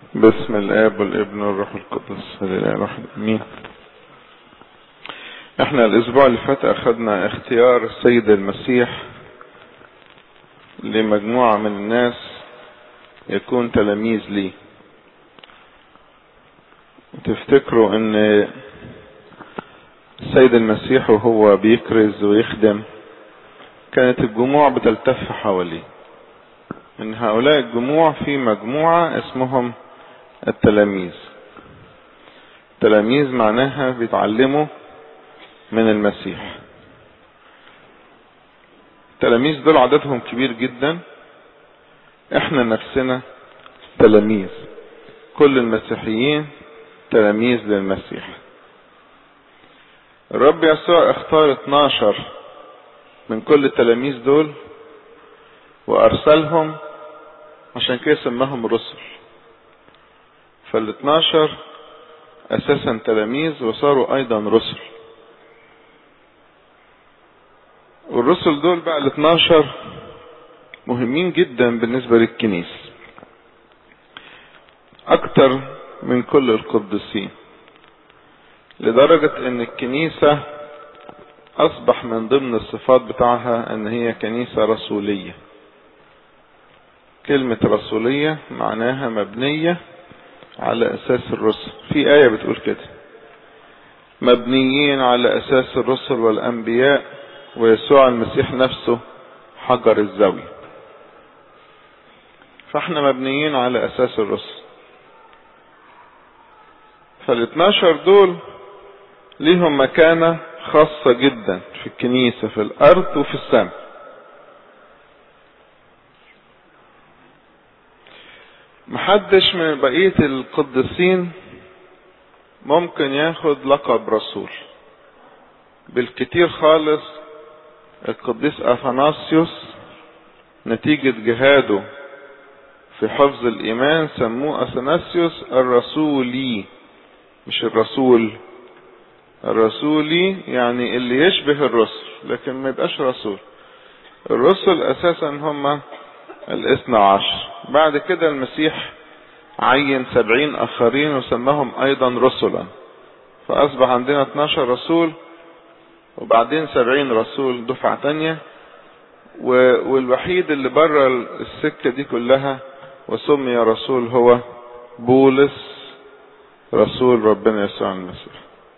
باسم الاب والابن والروح القدس لله واحد امين احنا الاسبوع اللي فات اخذنا اختيار السيد المسيح لمجموعة من الناس يكون تلاميذ ليه تفتكروا ان السيد المسيح وهو بيكرز ويخدم كانت الجموع بتلتف حواليه من هؤلاء الجموع في مجموعة اسمهم التلاميذ التلاميذ معناها بيتعلموا من المسيح التلاميذ دول عددهم كبير جدا احنا نفسنا تلاميذ كل المسيحيين تلاميذ للمسيح الرب يسوع اختار 12 من كل التلاميذ دول وارسلهم عشان كده سماهم رسل فال 12 اساسا تلاميذ وصاروا ايضا رسل والرسل دول بقى ال 12 مهمين جدا بالنسبة للكنيسة اكتر من كل القديسين لدرجة ان الكنيسة اصبح من ضمن الصفات بتاعها ان هي كنيسة رسولية كلمة رسولية معناها مبنية على اساس الرسل في اية بتقول كده مبنيين على اساس الرسل والانبياء ويسوع المسيح نفسه حجر الزاوية فاحنا مبنيين على اساس الرسل فال12 دول ليهم مكانة خاصة جدا في الكنيسة في الارض وفي السماء محدش من بقية القديسين ممكن ياخد لقب رسول بالكتير خالص القديس اثناسيوس نتيجة جهاده في حفظ الايمان سموه اثناسيوس الرسولي مش الرسول الرسولي يعني اللي يشبه الرسل لكن ما يبقاش رسول الرسل اساسا هم الاثنى عشر بعد كده المسيح عين سبعين اخرين وسماهم ايضا رسلا فاصبح عندنا 12 رسول وبعدين سبعين رسول دفعة تانية والوحيد اللي بره السكة دي كلها وسمي رسول هو بولس رسول ربنا يسوع المسيح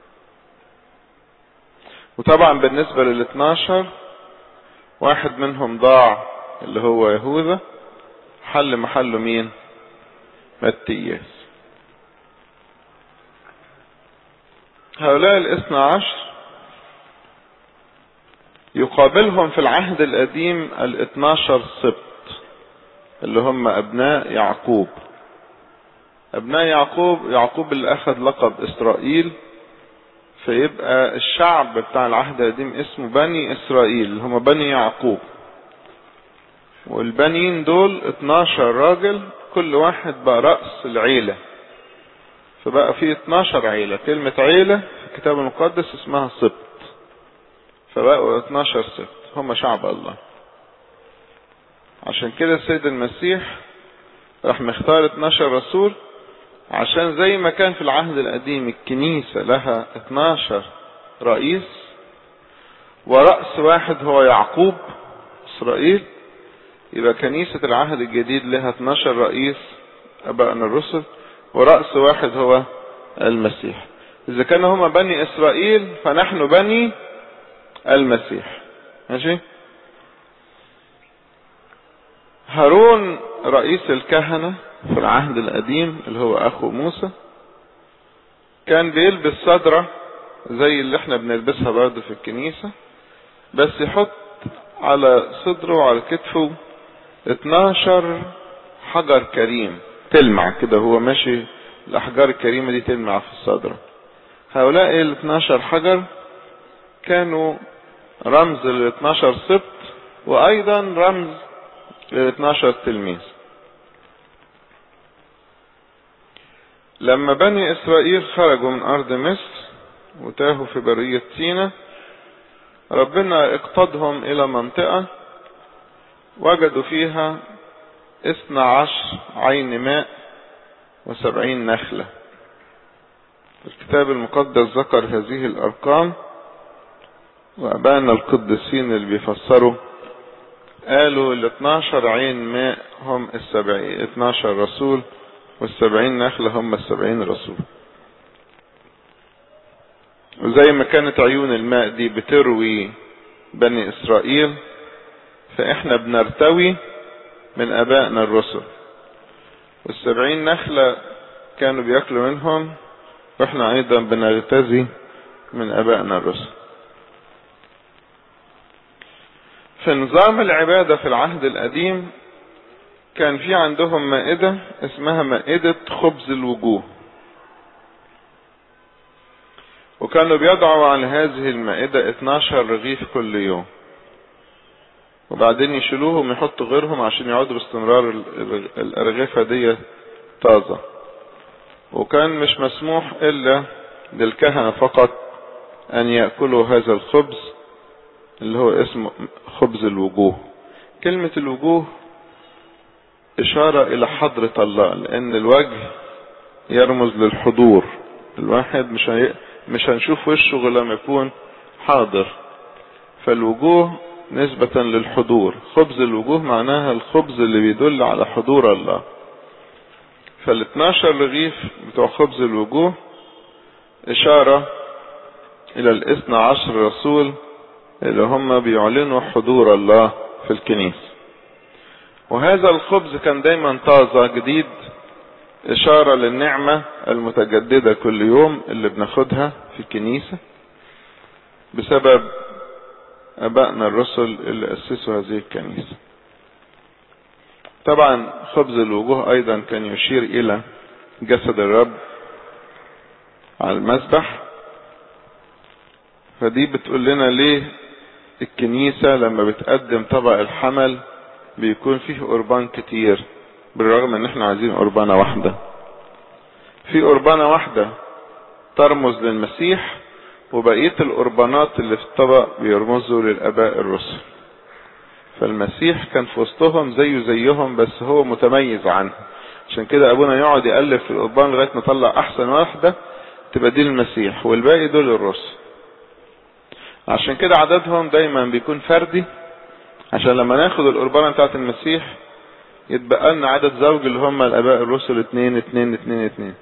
وطبعا بالنسبة لل 12 واحد منهم ضاع اللي هو يهوذا حل محله مين متياس هؤلاء الاثنى عشر يقابلهم في العهد القديم الاثناشر سبط اللي هم ابناء يعقوب ابناء يعقوب يعقوب اللي اخذ لقب اسرائيل فيبقى الشعب بتاع العهد القديم اسمه بني اسرائيل اللي هم بني يعقوب والبنين دول 12 راجل كل واحد بقى رأس العيلة فبقى في 12 عيلة كلمة عيلة في الكتاب المقدس اسمها سبط فبقوا 12 سبط هم شعب الله عشان كده السيد المسيح راح مختار 12 رسول عشان زي ما كان في العهد القديم الكنيسة لها 12 رئيس ورأس واحد هو يعقوب إسرائيل يبقى كنيسة العهد الجديد لها 12 رئيس أبائنا الرسل ورأس واحد هو المسيح إذا كانوا هما بني إسرائيل فنحن بني المسيح ماشي هارون رئيس الكهنة في العهد القديم اللي هو أخو موسى كان بيلبس صدرة زي اللي احنا بنلبسها برضه في الكنيسة بس يحط على صدره وعلى كتفه 12 حجر كريم تلمع كده هو ماشي الأحجار الكريمة دي تلمع في الصدرة هؤلاء ال 12 حجر كانوا رمز لل 12 سبط وأيضا رمز لل 12 تلميذ لما بني إسرائيل خرجوا من أرض مصر وتاهوا في برية سينا ربنا اقتضهم إلى منطقة وجدوا فيها اثنى عشر عين ماء وسبعين نخلة الكتاب المقدس ذكر هذه الأرقام وأبانا القديسين اللي بيفسروا قالوا ال 12 عين ماء هم السبعين 12 رسول والسبعين نخلة هم السبعين رسول وزي ما كانت عيون الماء دي بتروي بني إسرائيل فإحنا بنرتوي من أبائنا الرسل والسبعين نخلة كانوا بيأكلوا منهم وإحنا أيضا بنغتزي من أبائنا الرسل في نظام العبادة في العهد القديم كان في عندهم مائدة اسمها مائدة خبز الوجوه وكانوا بيضعوا على هذه المائدة 12 رغيف كل يوم وبعدين يشيلوهم ويحطوا غيرهم عشان يقعدوا باستمرار الأرغفة دي طازة وكان مش مسموح إلا للكهنة فقط أن يأكلوا هذا الخبز اللي هو اسمه خبز الوجوه كلمة الوجوه إشارة إلى حضرة الله لأن الوجه يرمز للحضور الواحد مش هي... مش هنشوف وشه غير لما يكون حاضر فالوجوه نسبة للحضور خبز الوجوه معناها الخبز اللي بيدل على حضور الله فال 12 رغيف بتوع خبز الوجوه إشارة إلى الاثنى عشر رسول اللي هم بيعلنوا حضور الله في الكنيسة وهذا الخبز كان دايما طازة جديد إشارة للنعمة المتجددة كل يوم اللي بناخدها في الكنيسة بسبب أبائنا الرسل اللي أسسوا هذه الكنيسة طبعا خبز الوجوه أيضا كان يشير إلى جسد الرب على المسبح فدي بتقول لنا ليه الكنيسة لما بتقدم طبق الحمل بيكون فيه قربان كتير بالرغم ان احنا عايزين قربانة واحدة في قربانة واحدة ترمز للمسيح وبقية القربانات اللي في الطبق بيرمزوا للاباء الرسل فالمسيح كان في وسطهم زيه زيهم بس هو متميز عنهم عشان كده ابونا يقعد يقلب في القربان لغايه ما يطلع احسن واحده تبقى دي المسيح والباقي دول الرسل عشان كده عددهم دايما بيكون فردي عشان لما ناخد القربانة بتاعت المسيح يتبقى لنا عدد زوج اللي هم الاباء الرسل اتنين اتنين اتنين اتنين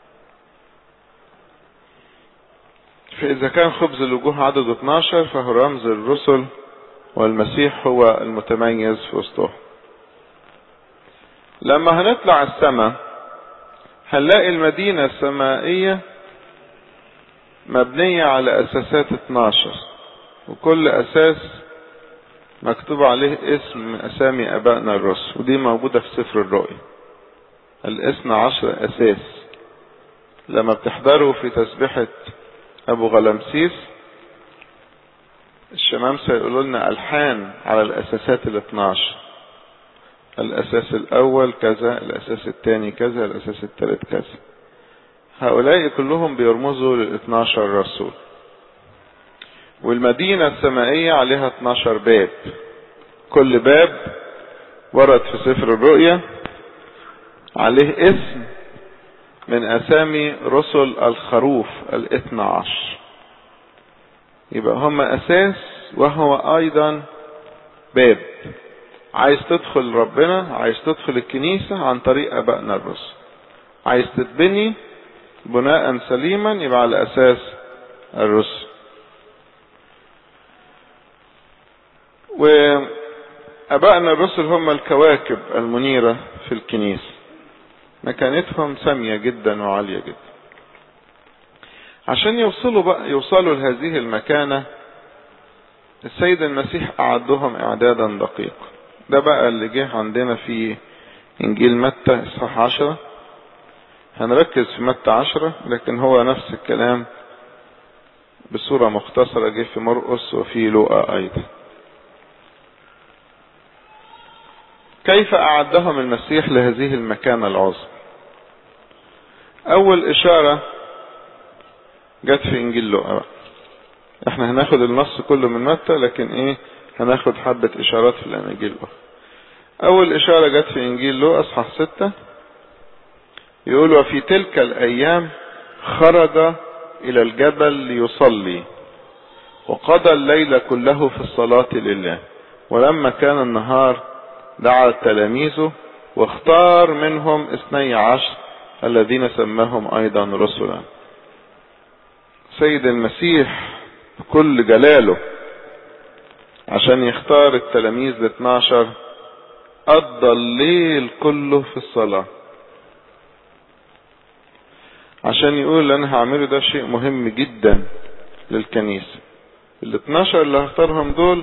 فاذا كان خبز الوجوه عدد 12 فهو رمز الرسل والمسيح هو المتميز في وسطهم لما هنطلع السماء هنلاقي المدينة السمائية مبنية على أساسات 12 وكل أساس مكتوب عليه اسم من أسامي أبائنا الرسل ودي موجودة في سفر الرؤيا الاثنى عشر أساس لما بتحضروا في تسبحة أبو غلمسيس الشمامسة يقولوا لنا ألحان على الأساسات ال 12 الأساس الأول كذا الأساس الثاني كذا الأساس الثالث كذا هؤلاء كلهم بيرمزوا لل 12 رسول والمدينة السمائية عليها 12 باب كل باب ورد في سفر الرؤيا عليه اسم من أسامي رسل الخروف الاثنى عشر يبقى هم أساس وهو أيضا باب عايز تدخل ربنا عايز تدخل الكنيسة عن طريق أبائنا الرسل عايز تتبني بناء سليما يبقى على أساس الرسل وأبائنا الرسل هم الكواكب المنيرة في الكنيسة مكانتهم سامية جدا وعالية جدا عشان يوصلوا بقى يوصلوا لهذه المكانة السيد المسيح أعدهم إعدادا دقيقا ده بقى اللي جه عندنا في إنجيل متى إصحاح عشرة هنركز في متى عشرة لكن هو نفس الكلام بصورة مختصرة جه في مرقس وفي لوقا أيضا كيف أعدهم المسيح لهذه المكانة العظمى أول إشارة جت في إنجيل لوقا احنا هناخد النص كله من متى لكن ايه هناخد حبة إشارات في الأناجيل الأخرى أول إشارة جت في إنجيل لوقا أصحاح ستة يقول وفي تلك الأيام خرج إلى الجبل ليصلي وقضى الليل كله في الصلاة لله ولما كان النهار دعا تلاميذه واختار منهم اثني عشر الذين سماهم أيضا رسلا سيد المسيح بكل جلاله عشان يختار التلاميذ ال 12 قضى الليل كله في الصلاة عشان يقول اللي انا هعمله ده شيء مهم جدا للكنيسة ال 12 اللي هختارهم دول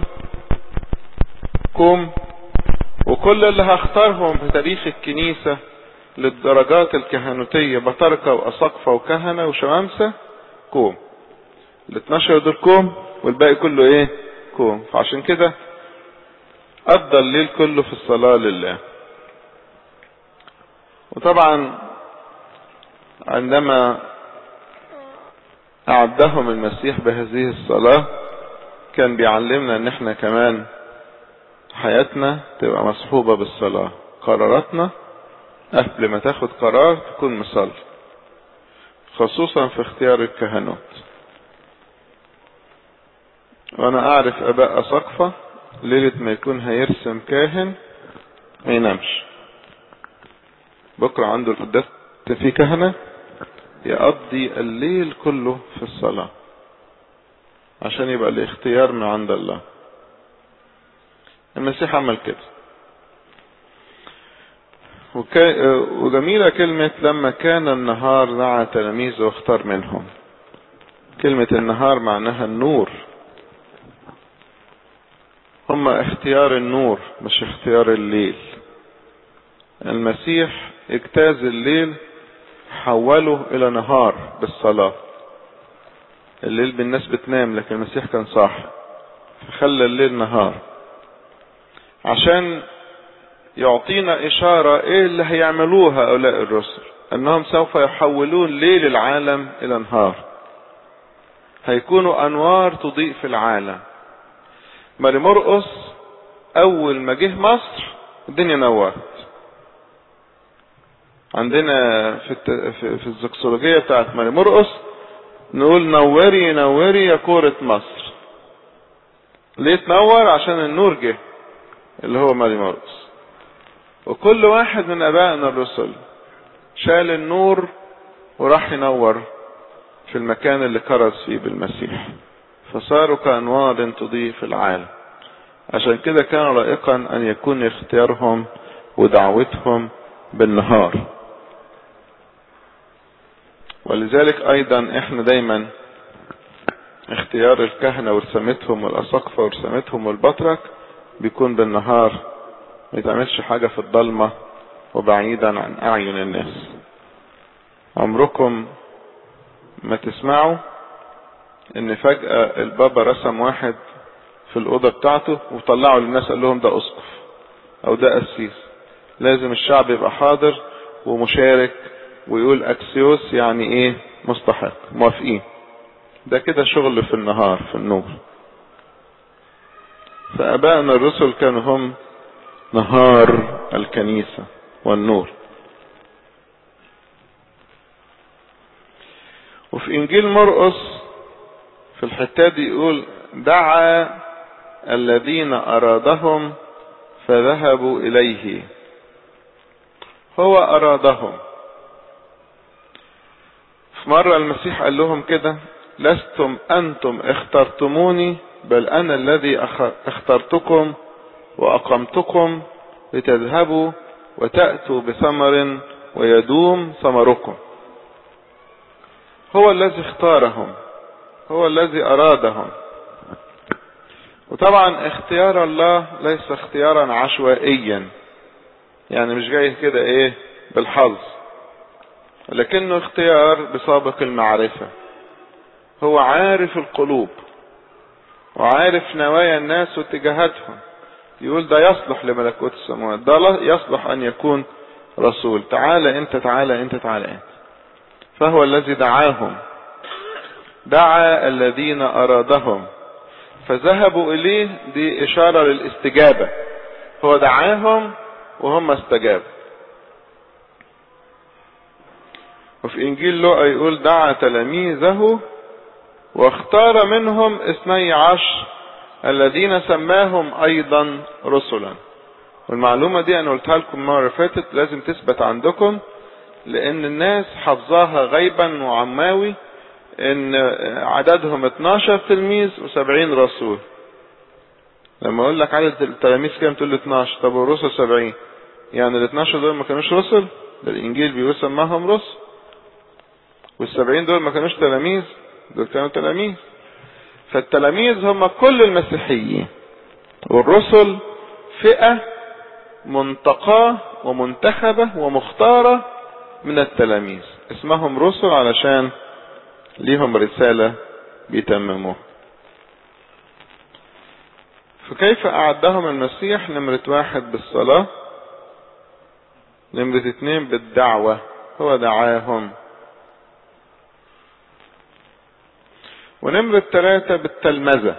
كوم وكل اللي هختارهم في تاريخ الكنيسة للدرجات الكهنوتية بطركة وأساقفة وكهنة وشمامسة كوم ال 12 دول كوم والباقي كله ايه كوم فعشان كده قضى الليل كله في الصلاة لله وطبعا عندما أعدهم المسيح بهذه الصلاة كان بيعلمنا ان احنا كمان حياتنا تبقى مصحوبة بالصلاة قراراتنا قبل ما تاخد قرار تكون مصلي خصوصا في اختيار الكهنوت وانا اعرف اباء اساقفة ليلة ما يكون هيرسم كاهن ما ينامش بكرة عنده القداس في كهنة يقضي الليل كله في الصلاة عشان يبقى الاختيار من عند الله المسيح عمل كده وكا... وجميلة كلمة لما كان النهار دعا تلاميذه واختار منهم كلمة النهار معناها النور هم اختيار النور مش اختيار الليل المسيح اجتاز الليل حوله الى نهار بالصلاة الليل بالناس بتنام لكن المسيح كان صاحي فخلى الليل نهار عشان يعطينا اشارة ايه اللي هيعملوه هؤلاء الرسل انهم سوف يحولون ليل العالم الى نهار هيكونوا انوار تضيء في العالم ماري مرقس اول ما جه مصر الدنيا نورت عندنا في الت... في, في الزكسولوجيه بتاعت ماري مرقس نقول نوري نوري يا كورة مصر ليه تنور عشان النور جه اللي هو ماري مرقس وكل واحد من ابائنا الرسل شال النور وراح ينور في المكان اللي كرز فيه بالمسيح فصاروا كأنوار تضيء في العالم عشان كده كان لائقا ان يكون اختيارهم ودعوتهم بالنهار ولذلك ايضا احنا دايما اختيار الكهنة ورسمتهم والاساقفة ورسمتهم والبطرك بيكون بالنهار ما يتعملش حاجة في الضلمة وبعيدا عن اعين الناس عمركم ما تسمعوا ان فجأة البابا رسم واحد في الأوضة بتاعته وطلعوا للناس قال لهم ده أسقف أو ده قسيس لازم الشعب يبقى حاضر ومشارك ويقول أكسيوس يعني إيه مستحق موافقين ده كده شغل في النهار في النور فأبائنا الرسل كانوا هم نهار الكنيسة والنور وفي إنجيل مرقس في الحتة دي يقول دعا الذين أرادهم فذهبوا إليه هو أرادهم في مرة المسيح قال لهم كده لستم أنتم اخترتموني بل أنا الذي اخترتكم وأقمتكم لتذهبوا وتأتوا بثمر ويدوم ثمركم هو الذي اختارهم هو الذي أرادهم وطبعا اختيار الله ليس اختيارا عشوائيا يعني مش جاي كده ايه بالحظ لكنه اختيار بسابق المعرفة هو عارف القلوب وعارف نوايا الناس واتجاهاتهم يقول ده يصلح لملكوت السماوات ده يصلح ان يكون رسول تعالى انت تعالى انت تعالى انت فهو الذي دعاهم دعا الذين ارادهم فذهبوا اليه دي اشارة للاستجابة هو دعاهم وهم استجابوا وفي انجيل لوقا يقول دعا تلاميذه واختار منهم اثني عشر الذين سماهم ايضا رسلا والمعلومة دي انا قلتها لكم المرة اللي فاتت لازم تثبت عندكم لان الناس حفظاها غيبا وعماوي ان عددهم 12 تلميذ و70 رسول لما اقول لك عدد التلاميذ كام تقول لي 12 طب والرسل 70 يعني ال 12 دول ما كانوش رسل ده الانجيل بيقول سماهم رسل وال70 دول ما كانوش تلاميذ دول كانوا تلاميذ فالتلاميذ هم كل المسيحيين والرسل فئة منتقاة ومنتخبة ومختارة من التلاميذ اسمهم رسل علشان ليهم رسالة بيتمموها فكيف أعدهم المسيح نمرة واحد بالصلاة نمرة اتنين بالدعوة هو دعاهم ونمرة ثلاثة بالتلمذة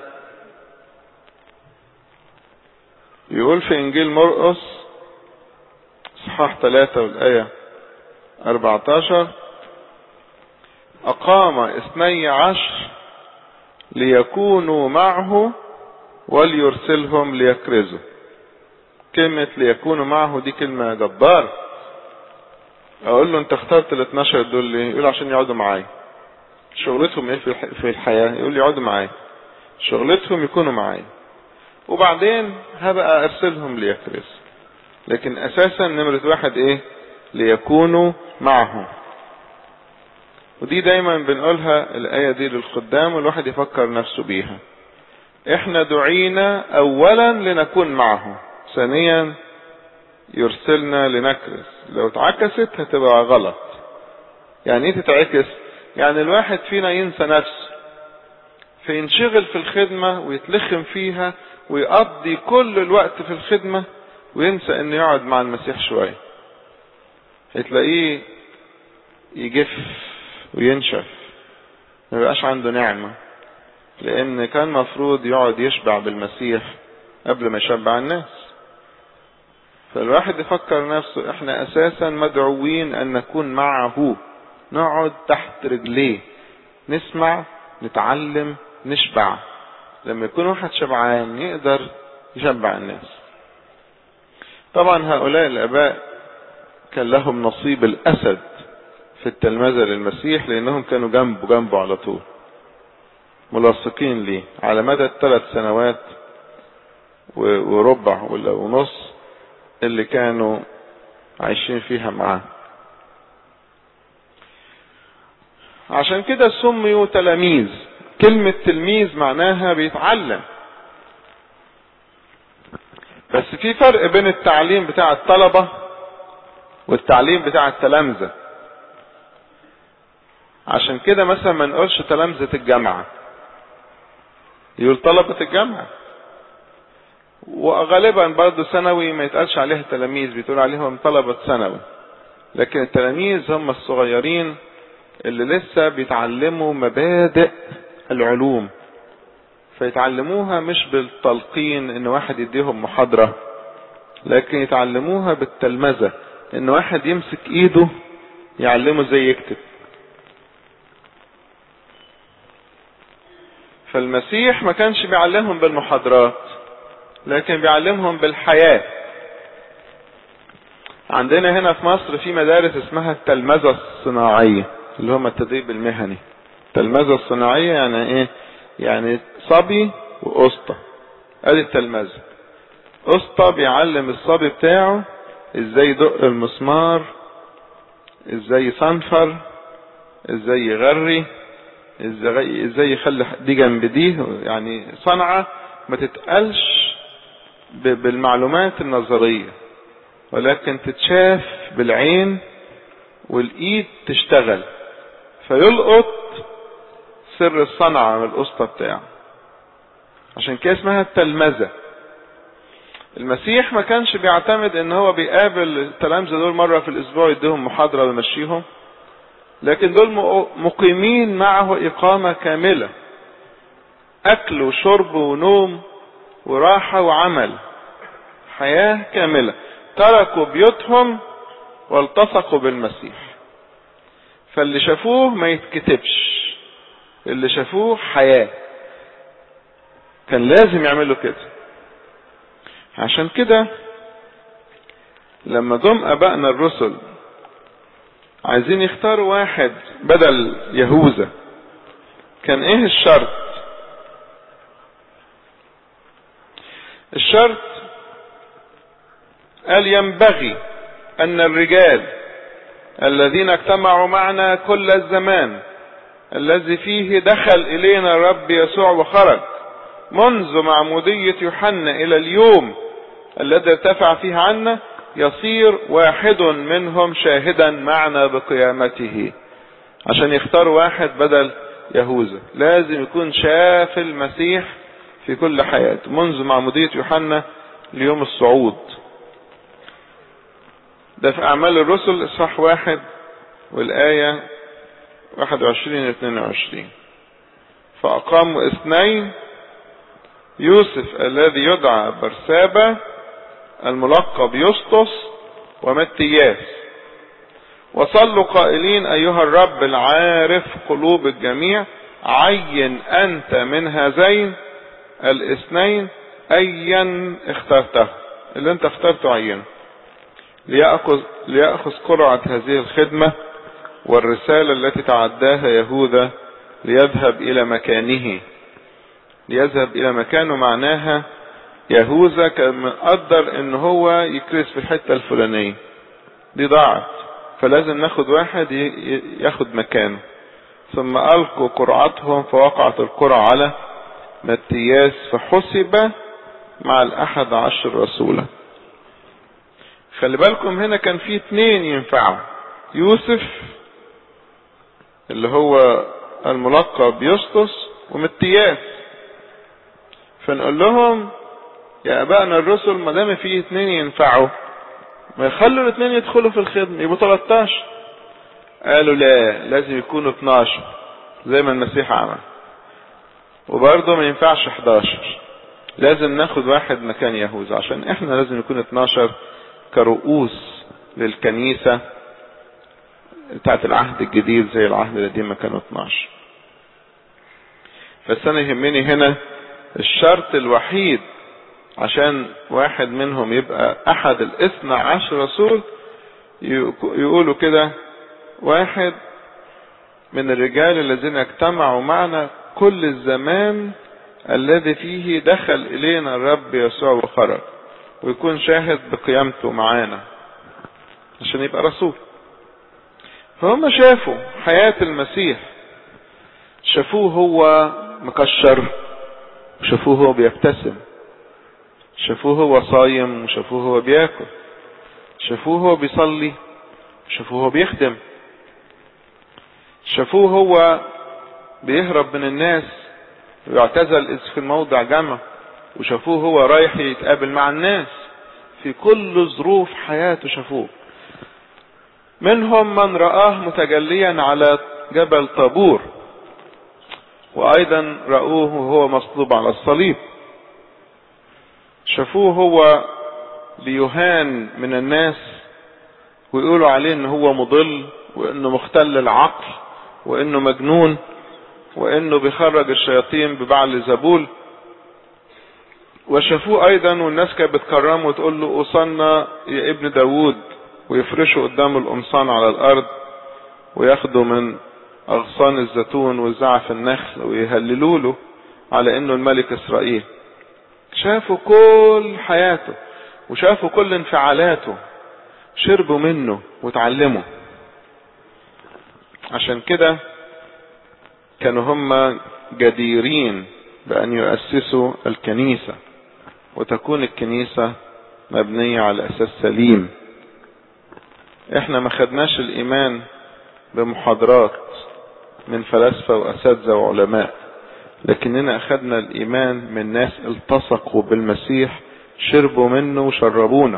يقول في إنجيل مرقس صحاح ثلاثة والآية 14 أقام اثني عشر ليكونوا معه وليرسلهم ليكرزوا كلمة ليكونوا معه دي كلمة جبارة أقول له أنت اخترت ال 12 دول ليه؟ يقول عشان يقعدوا معايا شغلتهم ايه في الحياة يقول لي يقعدوا معايا شغلتهم يكونوا معايا وبعدين هبقى ارسلهم ليكرز لكن اساسا نمرة واحد ايه ليكونوا معهم ودي دايما بنقولها الآية دي للخدام والواحد يفكر نفسه بيها احنا دعينا اولا لنكون معه ثانيا يرسلنا لنكرس لو اتعكست هتبقى غلط يعني ايه تتعكس يعني الواحد فينا ينسى نفسه فينشغل في الخدمة ويتلخم فيها ويقضي كل الوقت في الخدمة وينسى انه يقعد مع المسيح شوية هتلاقيه يجف وينشف ما يبقاش عنده نعمة لان كان مفروض يقعد يشبع بالمسيح قبل ما يشبع الناس فالواحد يفكر نفسه احنا اساسا مدعوين ان نكون معه نقعد تحت رجليه نسمع نتعلم نشبع لما يكون واحد شبعان يقدر يشبع الناس طبعا هؤلاء الاباء كان لهم نصيب الاسد في التلمذة للمسيح لانهم كانوا جنبه جنبه على طول ملاصقين ليه على مدى الثلاث سنوات وربع ولا ونص اللي كانوا عايشين فيها معاه عشان كده سميوا تلاميذ كلمة تلميذ معناها بيتعلم بس في فرق بين التعليم بتاع الطلبة والتعليم بتاع التلامذة عشان كده مثلا ما نقولش تلامذة الجامعة يقول طلبة الجامعة وغالبا برضه ثانوي ما يتقالش عليها تلاميذ بيتقول عليهم طلبة ثانوي لكن التلاميذ هم الصغيرين اللي لسه بيتعلموا مبادئ العلوم فيتعلموها مش بالتلقين ان واحد يديهم محاضرة لكن يتعلموها بالتلمذة ان واحد يمسك ايده يعلمه ازاي يكتب فالمسيح ما كانش بيعلمهم بالمحاضرات لكن بيعلمهم بالحياة عندنا هنا في مصر في مدارس اسمها التلمذة الصناعية اللي هم التدريب المهني التلمذة الصناعية يعني ايه يعني صبي واسطى ادي التلمذة اسطى بيعلم الصبي بتاعه ازاي يدق المسمار ازاي يصنفر ازاي يغري ازاي ازاي يخلي دي جنب دي يعني صنعة ما تتقالش بالمعلومات النظرية ولكن تتشاف بالعين والايد تشتغل فيلقط سر الصنعة من القسطة بتاعه عشان كده اسمها التلمذة المسيح ما كانش بيعتمد ان هو بيقابل التلامذة دول مرة في الاسبوع يديهم محاضرة ويمشيهم لكن دول مقيمين معه اقامة كاملة اكل وشرب ونوم وراحة وعمل حياة كاملة تركوا بيوتهم والتصقوا بالمسيح فاللي شافوه ما يتكتبش اللي شافوه حياة كان لازم يعملوا كده عشان كده لما جم ابائنا الرسل عايزين يختاروا واحد بدل يهوذا كان ايه الشرط الشرط قال ينبغي ان الرجال الذين اجتمعوا معنا كل الزمان الذي فيه دخل الينا الرب يسوع وخرج منذ معمودية يوحنا الى اليوم الذي ارتفع فيه عنا يصير واحد منهم شاهدا معنا بقيامته عشان يختار واحد بدل يهوذا لازم يكون شاف المسيح في كل حياته منذ معمودية يوحنا ليوم الصعود ده في أعمال الرسل إصحاح واحد والآية 21 22 فأقاموا اثنين يوسف الذي يدعى برسابة الملقب يسطس ومتياس وصلوا قائلين أيها الرب العارف قلوب الجميع عين أنت من هذين الاثنين أيا اخترته اللي انت اخترته عينه ليأخذ, ليأخذ قرعة هذه الخدمة والرسالة التي تعداها يهوذا ليذهب إلى مكانه ليذهب إلى مكانه معناها يهوذا كان مقدر ان هو يكرس في الحتة الفلانية دي ضاعت فلازم ناخد واحد ياخد مكانه ثم ألقوا قرعتهم فوقعت القرعة على متياس فحسب مع الأحد عشر رسولا خلي بالكم هنا كان في اتنين ينفعوا يوسف اللي هو الملقب يسطس ومتياس فنقول لهم يا ابائنا الرسل ما دام في اتنين ينفعوا ما يخلوا الاثنين يدخلوا في الخدمة يبقوا 13 قالوا لا لازم يكونوا 12 زي ما المسيح عمل وبرضه ما ينفعش 11 لازم ناخد واحد مكان يهوذا عشان احنا لازم نكون 12 كرؤوس للكنيسة بتاعت العهد الجديد زي العهد القديم ما كانوا 12 بس انا يهمني هنا الشرط الوحيد عشان واحد منهم يبقى احد الاثنى عشر رسول يقولوا كده واحد من الرجال الذين اجتمعوا معنا كل الزمان الذي فيه دخل الينا الرب يسوع وخرج ويكون شاهد بقيامته معانا عشان يبقى رسول فهم شافوا حياة المسيح شافوه هو مكشر وشافوه هو بيبتسم شافوه هو صايم وشافوه هو بياكل شافوه هو بيصلي شافوه هو بيخدم شافوه هو بيهرب من الناس ويعتزل إذ في الموضع جمع وشافوه هو رايح يتقابل مع الناس في كل ظروف حياته شافوه منهم من رآه متجليا على جبل طابور وأيضا رأوه وهو مصلوب على الصليب شافوه هو بيهان من الناس ويقولوا عليه ان هو مضل وانه مختل العقل وانه مجنون وانه بيخرج الشياطين ببعل زبول وشافوه ايضا والناس كانت بتكرمه وتقول له اوصلنا يا ابن داوود ويفرشوا قدام القمصان على الارض وياخدوا من اغصان الزيتون وزعف النخل ويهللوا له على انه الملك اسرائيل شافوا كل حياته وشافوا كل انفعالاته شربوا منه وتعلموا عشان كده كانوا هم جديرين بأن يؤسسوا الكنيسة وتكون الكنيسة مبنية على أساس سليم احنا ما خدناش الإيمان بمحاضرات من فلاسفة وأساتذة وعلماء لكننا أخذنا الإيمان من ناس التصقوا بالمسيح شربوا منه وشربونا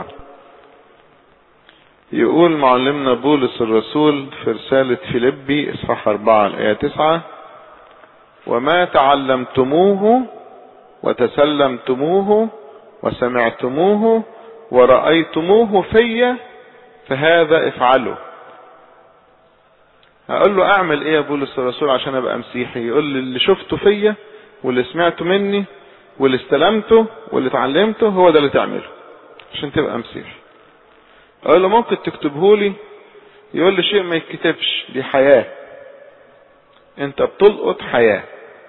يقول معلمنا بولس الرسول في رسالة فيلبي اصحاح 4 الآية 9 وما تعلمتموه وتسلمتموه وسمعتموه ورأيتموه في فهذا افعلوا اقول له اعمل ايه يا بولس الرسول عشان ابقى مسيحي يقول لي اللي شفته فيا واللي سمعته مني واللي استلمته واللي اتعلمته هو ده اللي تعمله عشان تبقى مسيحي اقول له ممكن تكتبه لي يقول لي شيء ما يتكتبش دي حياة انت بتلقط حياة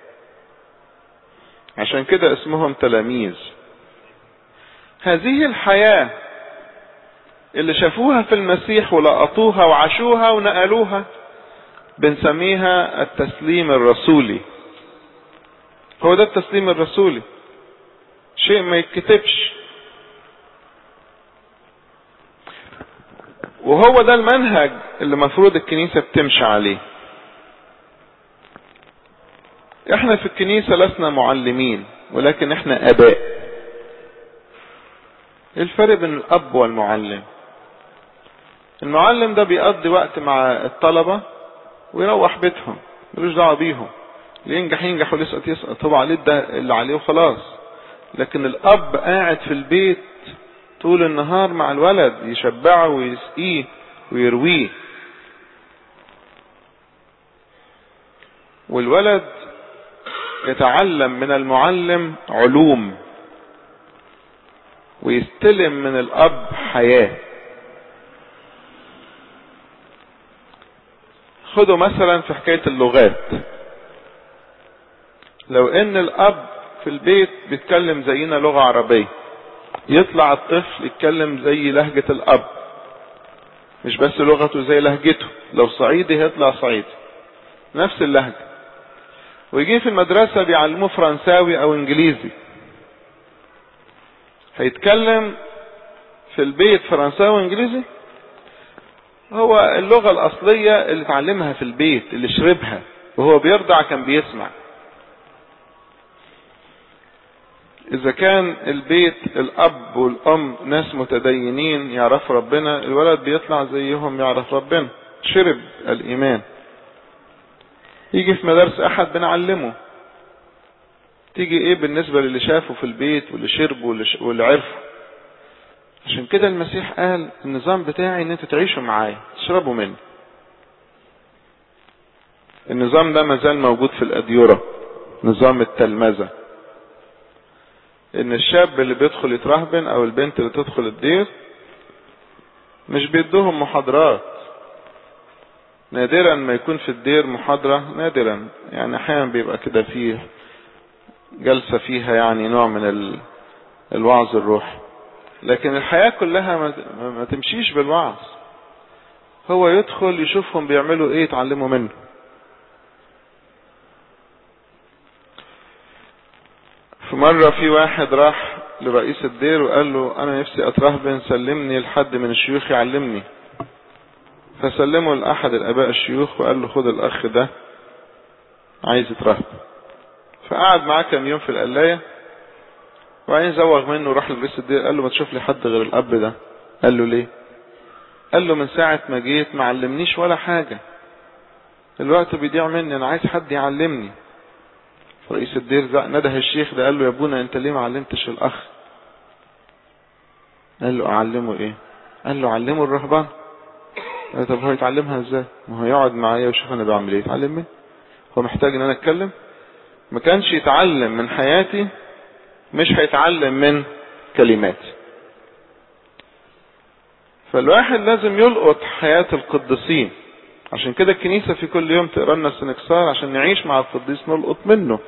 عشان كده اسمهم تلاميذ هذه الحياة اللي شافوها في المسيح ولقطوها وعاشوها ونقلوها بنسميها التسليم الرسولي هو ده التسليم الرسولي شيء ما يتكتبش وهو ده المنهج اللي مفروض الكنيسة بتمشي عليه احنا في الكنيسة لسنا معلمين ولكن احنا اباء ايه الفرق بين الاب والمعلم المعلم ده بيقضي وقت مع الطلبة ويروح بيتهم ملوش دعوة بيهم اللي ينجح ينجح واللي يسقط يسقط هو عليه ده اللي عليه وخلاص لكن الاب قاعد في البيت طول النهار مع الولد يشبعه ويسقيه ويرويه والولد يتعلم من المعلم علوم ويستلم من الاب حياه خدوا مثلا في حكايه اللغات لو ان الاب في البيت بيتكلم زينا لغه عربيه يطلع الطفل يتكلم زي لهجة الأب مش بس لغته زي لهجته لو صعيدي هيطلع صعيدي نفس اللهجة ويجي في المدرسة بيعلموه فرنساوي أو إنجليزي هيتكلم في البيت فرنساوي وإنجليزي هو اللغة الأصلية اللي اتعلمها في البيت اللي شربها وهو بيرضع كان بيسمع إذا كان البيت الأب والأم ناس متدينين يعرفوا ربنا الولد بيطلع زيهم يعرف ربنا شرب الإيمان يجي في مدارس أحد بنعلمه تيجي إيه بالنسبة للي شافه في البيت واللي شربه واللي, ش... واللي عرفه عشان كده المسيح قال النظام بتاعي ان انتوا تعيشوا معايا تشربوا مني النظام ده مازال موجود في الأديرة نظام التلمذة ان الشاب اللي بيدخل يترهبن او البنت اللي تدخل الدير مش بيدوهم محاضرات نادرا ما يكون في الدير محاضرة نادرا يعني احيانا بيبقى كده فيه جلسة فيها يعني نوع من ال... الوعظ الروحي لكن الحياة كلها ما... ما تمشيش بالوعظ هو يدخل يشوفهم بيعملوا ايه يتعلموا منه في مرة في واحد راح لرئيس الدير وقال له انا نفسي اترهبن سلمني لحد من الشيوخ يعلمني فسلمه لأحد الآباء الشيوخ وقال له خد الأخ ده عايز يترهب فقعد معاه كام يوم في القلاية وبعدين زوغ منه وراح لرئيس الدير قال له ما تشوف لي حد غير الأب ده قال له ليه قال له من ساعة ما جيت ما علمنيش ولا حاجة الوقت بيضيع مني أنا عايز حد يعلمني رئيس الدير نده الشيخ ده قال له يا ابونا انت ليه ما علمتش الأخ قال له أعلمه إيه قال له علمه الرهبان طب هو يتعلمها ازاي ما هو يقعد معايا ويشوف انا بعمل ايه يتعلم مني هو محتاج ان انا اتكلم ما كانش يتعلم من حياتي مش هيتعلم من كلماتي فالواحد لازم يلقط حياة القديسين عشان كده الكنيسة في كل يوم تقرا لنا السنكسار عشان نعيش مع القديس نلقط منه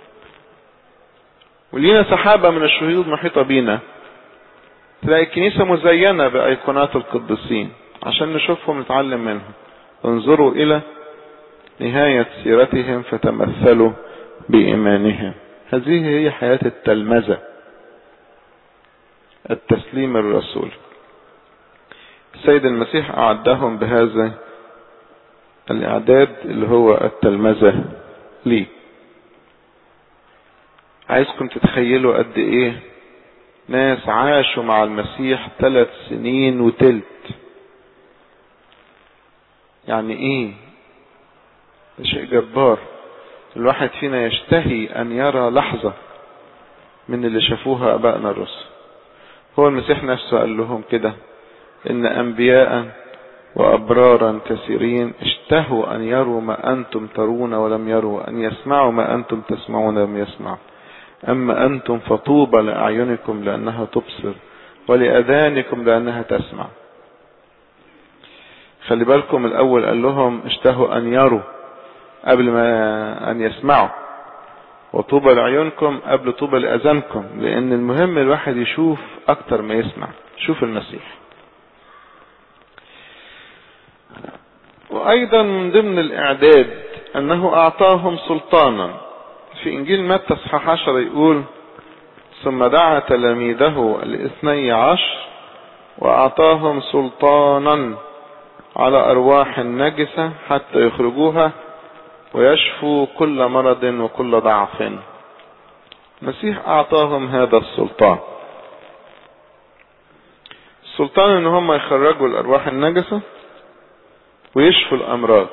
ولينا سحابة من الشهود محيطة بينا تلاقي الكنيسة مزينة بأيقونات القديسين عشان نشوفهم نتعلم منهم انظروا إلى نهاية سيرتهم فتمثلوا بإيمانهم هذه هي حياة التلمذة التسليم الرسول السيد المسيح أعدهم بهذا الإعداد اللي هو التلمذة لي عايزكم تتخيلوا قد إيه ناس عاشوا مع المسيح ثلاث سنين وتلت يعني ايه ده شيء جبار الواحد فينا يشتهي ان يرى لحظة من اللي شافوها ابائنا الرسل هو المسيح نفسه قال لهم كده ان انبياء وأبرارا كثيرين اشتهوا أن يروا ما أنتم ترون ولم يروا أن يسمعوا ما أنتم تسمعون ولم يسمعوا أما أنتم فطوبى لأعينكم لأنها تبصر ولأذانكم لأنها تسمع خلي بالكم الأول قال لهم اشتهوا أن يروا قبل ما أن يسمعوا وطوبى لعيونكم قبل طوبى لأذانكم لأن المهم الواحد يشوف أكتر ما يسمع شوف المسيح وأيضا من ضمن الإعداد أنه أعطاهم سلطانا في إنجيل متى اصحاح 10 يقول ثم دعا تلاميذه الاثني عشر وأعطاهم سلطانا على أرواح النجسة حتى يخرجوها ويشفوا كل مرض وكل ضعف المسيح أعطاهم هذا السلطان السلطان ان هم يخرجوا الأرواح النجسة ويشفوا الأمراض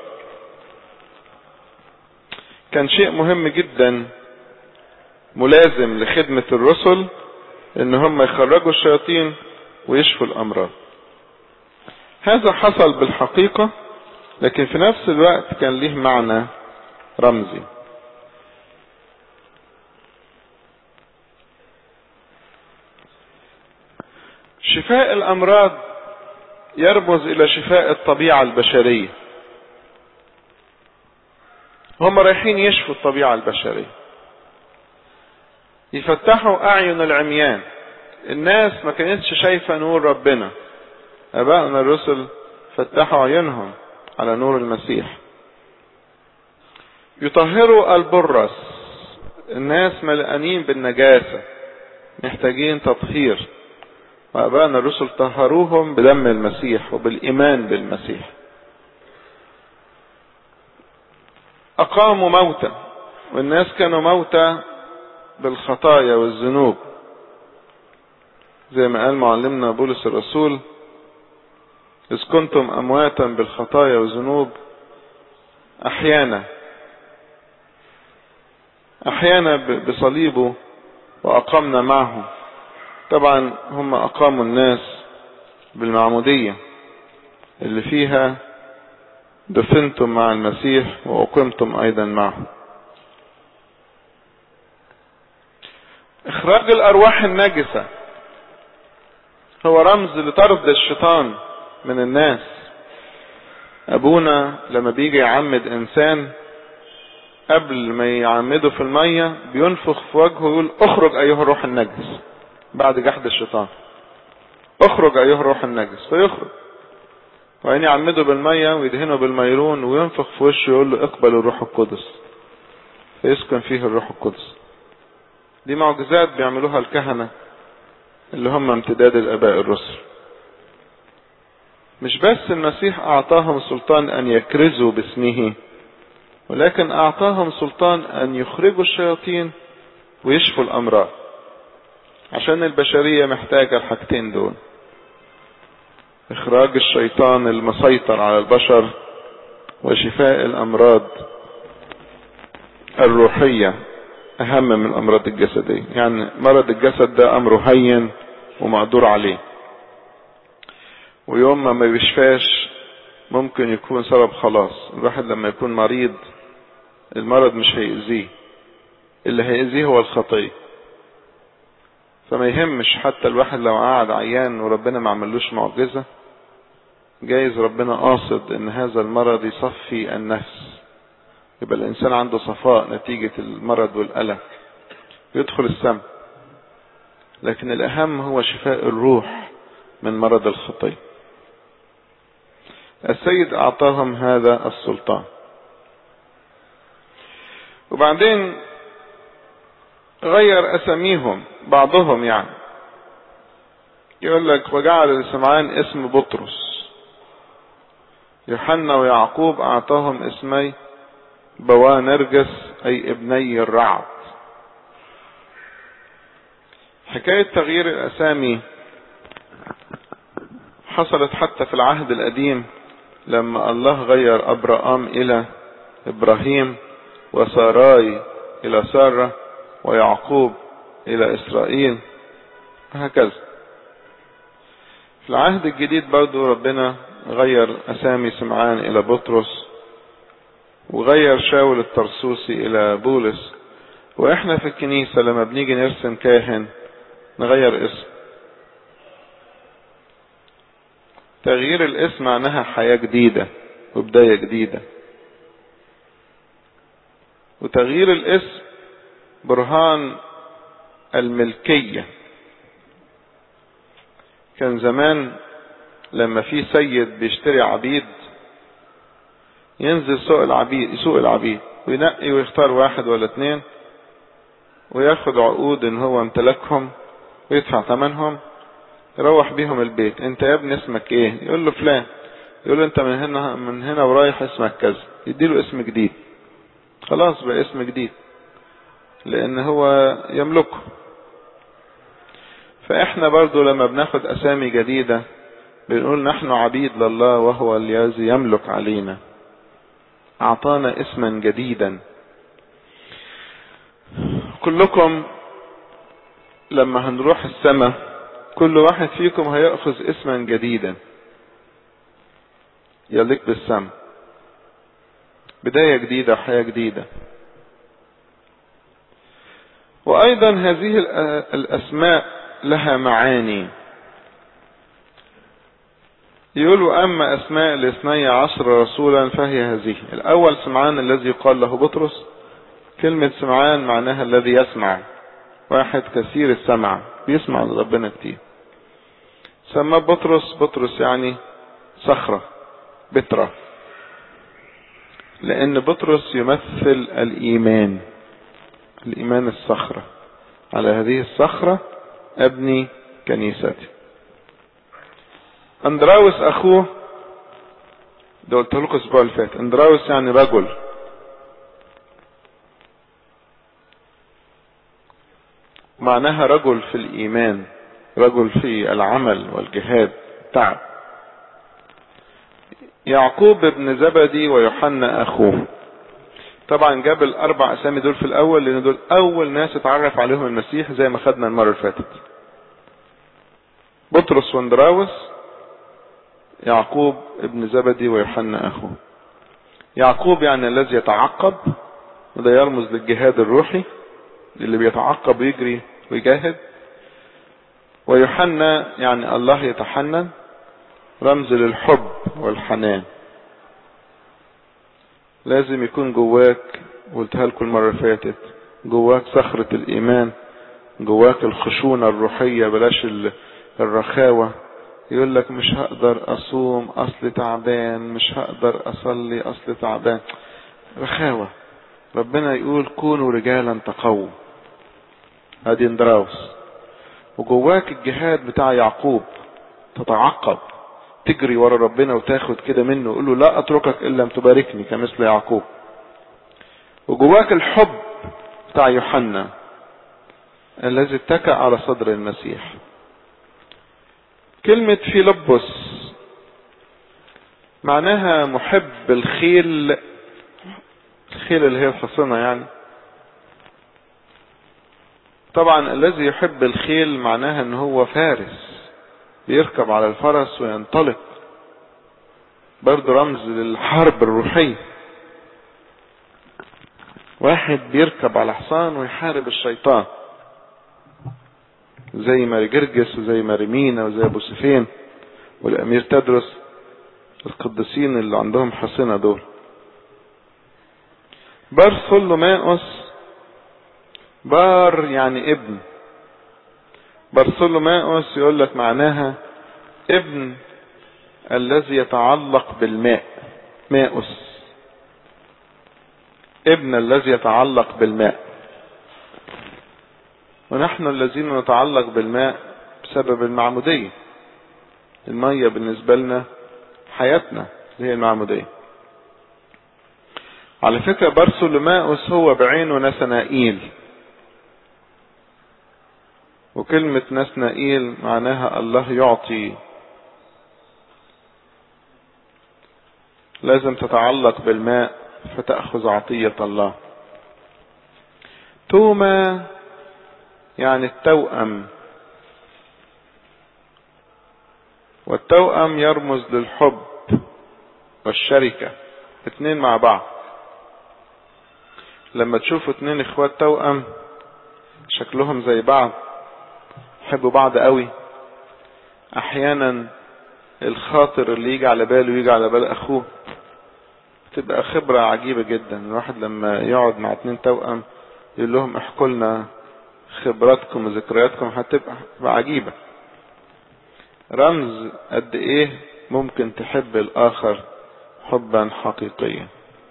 كان شيء مهم جدا ملازم لخدمة الرسل ان هم يخرجوا الشياطين ويشفوا الأمراض هذا حصل بالحقيقة لكن في نفس الوقت كان له معنى رمزي شفاء الأمراض يرمز إلى شفاء الطبيعة البشرية هم رايحين يشفوا الطبيعة البشرية يفتحوا أعين العميان الناس ما كانتش شايفة نور ربنا أبائنا الرسل فتحوا عيونهم على نور المسيح يطهروا البرص الناس ملقانين بالنجاسة محتاجين تطهير وأبائنا الرسل طهروهم بدم المسيح وبالإيمان بالمسيح أقاموا موتى والناس كانوا موتى بالخطايا والذنوب زي ما قال معلمنا بولس الرسول إذ كنتم أمواتا بالخطايا والذنوب أحيانا أحيانا بصليبه وأقمنا معه طبعا هم أقاموا الناس بالمعمودية اللي فيها دفنتم مع المسيح وأقمتم أيضا معه إخراج الأرواح النجسة هو رمز لطرد الشيطان من الناس أبونا لما بيجي يعمد إنسان قبل ما يعمده في المية بينفخ في وجهه ويقول اخرج أيها الروح النجس بعد جحد الشيطان اخرج أيها الروح النجس فيخرج وبعدين يعمده بالمية ويدهنه بالميرون وينفخ في وشه يقول له اقبل الروح القدس فيسكن فيه الروح القدس دي معجزات بيعملوها الكهنة اللي هم امتداد الاباء الرسل مش بس المسيح اعطاهم سلطان ان يكرزوا باسمه ولكن اعطاهم سلطان ان يخرجوا الشياطين ويشفوا الامراض عشان البشرية محتاجة الحاجتين دول اخراج الشيطان المسيطر على البشر وشفاء الامراض الروحية اهم من الامراض الجسدية يعني مرض الجسد ده امره هين ومقدور عليه ويوم ما ما بيشفاش ممكن يكون سبب خلاص الواحد لما يكون مريض المرض مش هيأذيه اللي هيأذيه هو الخطية فما يهمش حتى الواحد لو قعد عيان وربنا ما عملوش معجزة جايز ربنا قاصد ان هذا المرض يصفي النفس يبقى الانسان عنده صفاء نتيجة المرض والألم يدخل السم لكن الاهم هو شفاء الروح من مرض الخطيه السيد اعطاهم هذا السلطان وبعدين غير اساميهم بعضهم يعني يقول لك وجعل لسمعان اسم بطرس يوحنا ويعقوب اعطاهم اسمي بوانرجس اي ابني الرعد حكاية تغيير الاسامي حصلت حتى في العهد القديم لما الله غير ابراام الى ابراهيم وساراي الى سارة ويعقوب الى اسرائيل وهكذا في العهد الجديد برضو ربنا غير أسامي سمعان إلى بطرس وغير شاول الترسوسي إلى بولس وإحنا في الكنيسة لما بنيجي نرسم كاهن نغير اسم تغيير الاسم معناها حياة جديدة وبداية جديدة وتغيير الاسم برهان الملكية كان زمان لما في سيد بيشتري عبيد ينزل سوق العبيد يسوق العبيد وينقي ويختار واحد ولا اتنين وياخد عقود ان هو امتلكهم ويدفع ثمنهم يروح بيهم البيت انت يا ابني اسمك ايه يقول له فلان يقول له انت من هنا من هنا ورايح اسمك كذا يديله اسم جديد خلاص بقى اسم جديد لان هو يملكه فاحنا برضو لما بناخد اسامي جديدة بنقول نحن عبيد لله وهو الذي يملك علينا اعطانا اسما جديدا كلكم لما هنروح السماء كل واحد فيكم هيأخذ اسما جديدا يليق بالسماء بداية جديدة وحياة جديدة وأيضا هذه الأسماء لها معاني يقول أما أسماء الاثني عشر رسولا فهي هذه الأول سمعان الذي يقال له بطرس كلمة سمعان معناها الذي يسمع واحد كثير السمع بيسمع لربنا كتير سماه بطرس بطرس يعني صخرة بترة لأن بطرس يمثل الإيمان الإيمان الصخرة على هذه الصخرة أبني كنيستي أندراوس أخوه ده قلت لكم الأسبوع اللي فات أندراوس يعني رجل معناها رجل في الإيمان رجل في العمل والجهاد تعب يعقوب ابن زبدي ويوحنا أخوه طبعا جاب الأربع أسامي دول في الأول لأن دول أول ناس اتعرف عليهم المسيح زي ما خدنا المرة اللي فاتت بطرس واندراوس يعقوب ابن زبدي ويوحنا أخوه يعقوب يعني الذي يتعقب وده يرمز للجهاد الروحي اللي بيتعقب ويجري ويجاهد ويوحنا يعني الله يتحنن رمز للحب والحنان لازم يكون جواك قلتها لكم المرة اللي فاتت جواك صخرة الإيمان جواك الخشونة الروحية بلاش الرخاوة يقول لك مش هقدر أصوم أصل تعبان مش هقدر أصلي أصل تعبان رخاوة ربنا يقول كونوا رجالا تقووا ادي اندراوس وجواك الجهاد بتاع يعقوب تتعقب تجري ورا ربنا وتاخد كده منه يقول له لا اتركك الا لم تباركني كمثل يعقوب وجواك الحب بتاع يوحنا الذي اتكأ على صدر المسيح كلمة فيلبس معناها محب الخيل الخيل اللي هي الحصنة يعني طبعا الذي يحب الخيل معناها ان هو فارس بيركب على الفرس وينطلق برضه رمز للحرب الروحية واحد بيركب على حصان ويحارب الشيطان زي ماري جرجس وزي ماري مينا وزي ابو سفين والامير تدرس القديسين اللي عندهم حصنة دول برثولوماوس بار يعني ابن برثولوماوس يقول لك معناها ابن الذي يتعلق بالماء ماؤس ابن الذي يتعلق بالماء ونحن الذين نتعلق بالماء بسبب المعمودية المية بالنسبة لنا حياتنا اللي هي المعمودية على فكرة برثولوماوس هو بعينه نسنائيل وكلمة نسنائيل معناها الله يعطي لازم تتعلق بالماء فتأخذ عطية الله توما يعني التوأم والتوأم يرمز للحب والشركة اتنين مع بعض لما تشوفوا اتنين اخوات توأم شكلهم زي بعض يحبوا بعض قوي احيانا الخاطر اللي يجي على باله يجي على بال اخوه تبقى خبرة عجيبة جدا الواحد لما يقعد مع اتنين توأم يقول لهم احكوا لنا خبراتكم وذكرياتكم هتبقى عجيبة رمز قد ايه ممكن تحب الاخر حبا حقيقيا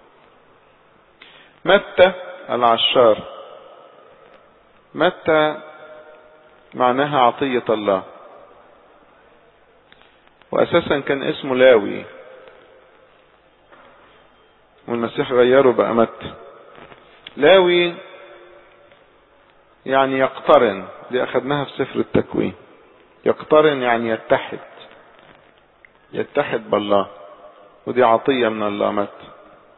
متى العشار متى معناها عطية الله واساسا كان اسمه لاوي والمسيح غيره بقى متى لاوي يعني يقترن دي اخدناها في سفر التكوين يقترن يعني يتحد يتحد بالله ودي عطية من الله متى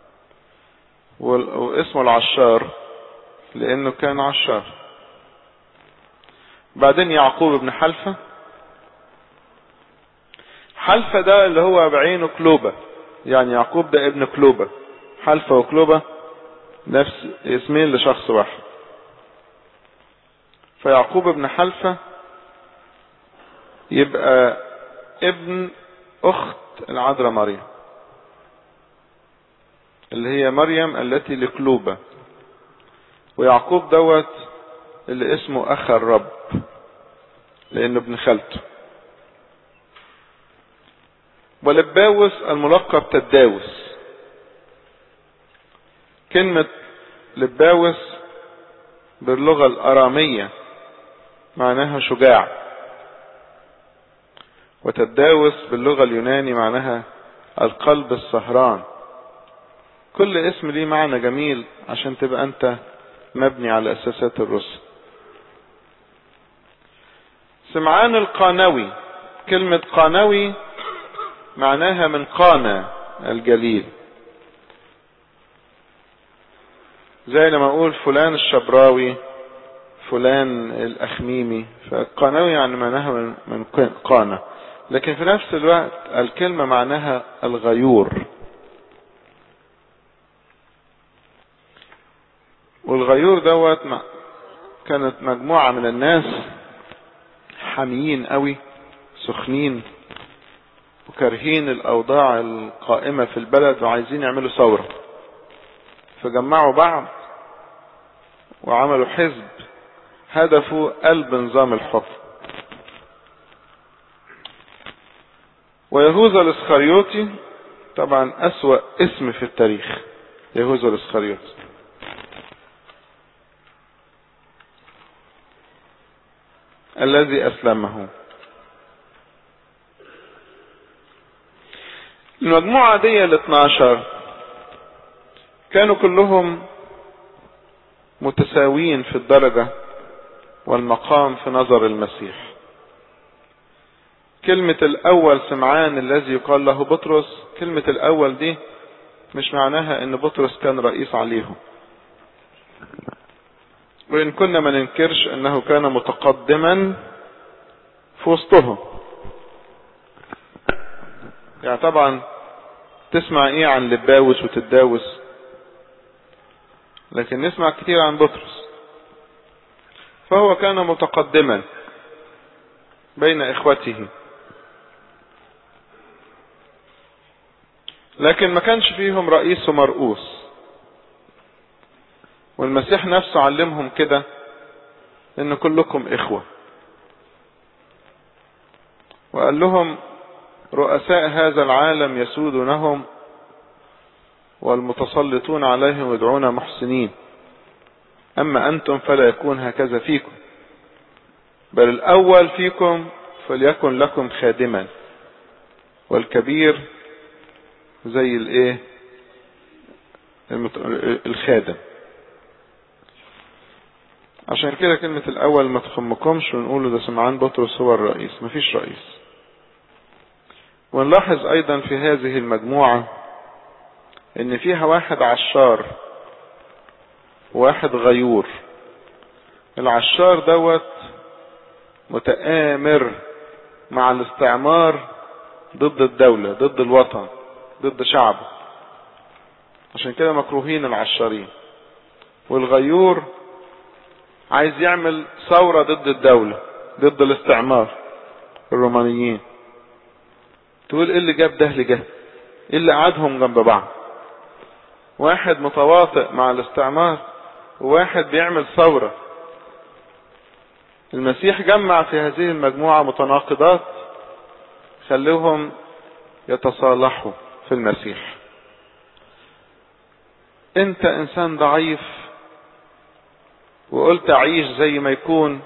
واسمه العشار لانه كان عشار بعدين يعقوب بن حلفة حلفة ده اللي هو بعينه كلوبة يعني يعقوب ده ابن كلوبة حلفة وكلوبة نفس اسمين لشخص واحد فيعقوب بن حلفة يبقى ابن اخت العذراء مريم اللي هي مريم التي لكلوبة ويعقوب دوت اللي اسمه اخ الرب لانه ابن خالته ولباوس الملقب تداوس كلمة لباوس باللغة الارامية معناها شجاع وتداوس باللغة اليوناني معناها القلب السهران كل اسم ليه معنى جميل عشان تبقى انت مبني على اساسات الرسل سمعان القانوي كلمة قانوي معناها من قانا الجليل زي لما اقول فلان الشبراوي فلان الاخميمي فالقانوي يعني معناها من, من قانا لكن في نفس الوقت الكلمة معناها الغيور والغيور دوت كانت مجموعة من الناس حاميين قوي سخنين وكارهين الاوضاع القائمة في البلد وعايزين يعملوا ثورة فجمعوا بعض وعملوا حزب هدفه قلب نظام الحكم ويهوذا الاسخريوطي طبعا اسوأ اسم في التاريخ يهوذا الاسخريوطي الذي اسلمه المجموعة دي ال 12 كانوا كلهم متساويين في الدرجة والمقام في نظر المسيح كلمة الأول سمعان الذي يقال له بطرس كلمة الأول دي مش معناها ان بطرس كان رئيس عليهم وإن كنا ما ننكرش أنه كان متقدما في وسطهم يعني طبعا تسمع ايه عن لباوس وتداوس لكن نسمع كتير عن بطرس فهو كان متقدما بين اخوته لكن ما كانش فيهم رئيس ومرؤوس والمسيح نفسه علمهم كده ان كلكم اخوة وقال لهم رؤساء هذا العالم يسودونهم والمتسلطون عليهم يدعون محسنين اما انتم فلا يكون هكذا فيكم بل الاول فيكم فليكن لكم خادما والكبير زي الايه الخادم عشان كده كلمة الأول ما تخمكمش ونقوله ده سمعان بطرس هو الرئيس مفيش رئيس ونلاحظ أيضا في هذه المجموعة إن فيها واحد عشار واحد غيور العشار دوت متآمر مع الاستعمار ضد الدولة ضد الوطن ضد شعبه عشان كده مكروهين العشارين والغيور عايز يعمل ثورة ضد الدولة ضد الاستعمار الرومانيين تقول ايه اللي جاب ده لجه ايه اللي قعدهم جنب بعض واحد متواطئ مع الاستعمار وواحد بيعمل ثورة المسيح جمع في هذه المجموعة متناقضات خلوهم يتصالحوا في المسيح انت انسان ضعيف وقلت اعيش زي ما يكون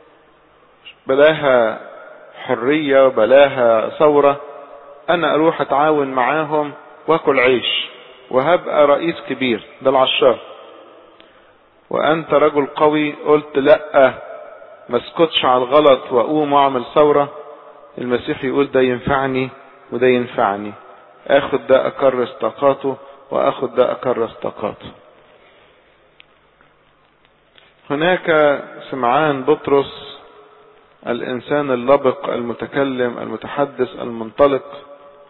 بلاها حرية بلاها ثورة انا اروح اتعاون معاهم واكل عيش وهبقى رئيس كبير ده العشار وانت رجل قوي قلت لا ما اسكتش على الغلط واقوم واعمل ثورة المسيح يقول ده ينفعني وده ينفعني اخد ده اكرس طاقاته واخد ده اكرس طاقاته هناك سمعان بطرس الانسان اللبق المتكلم المتحدث المنطلق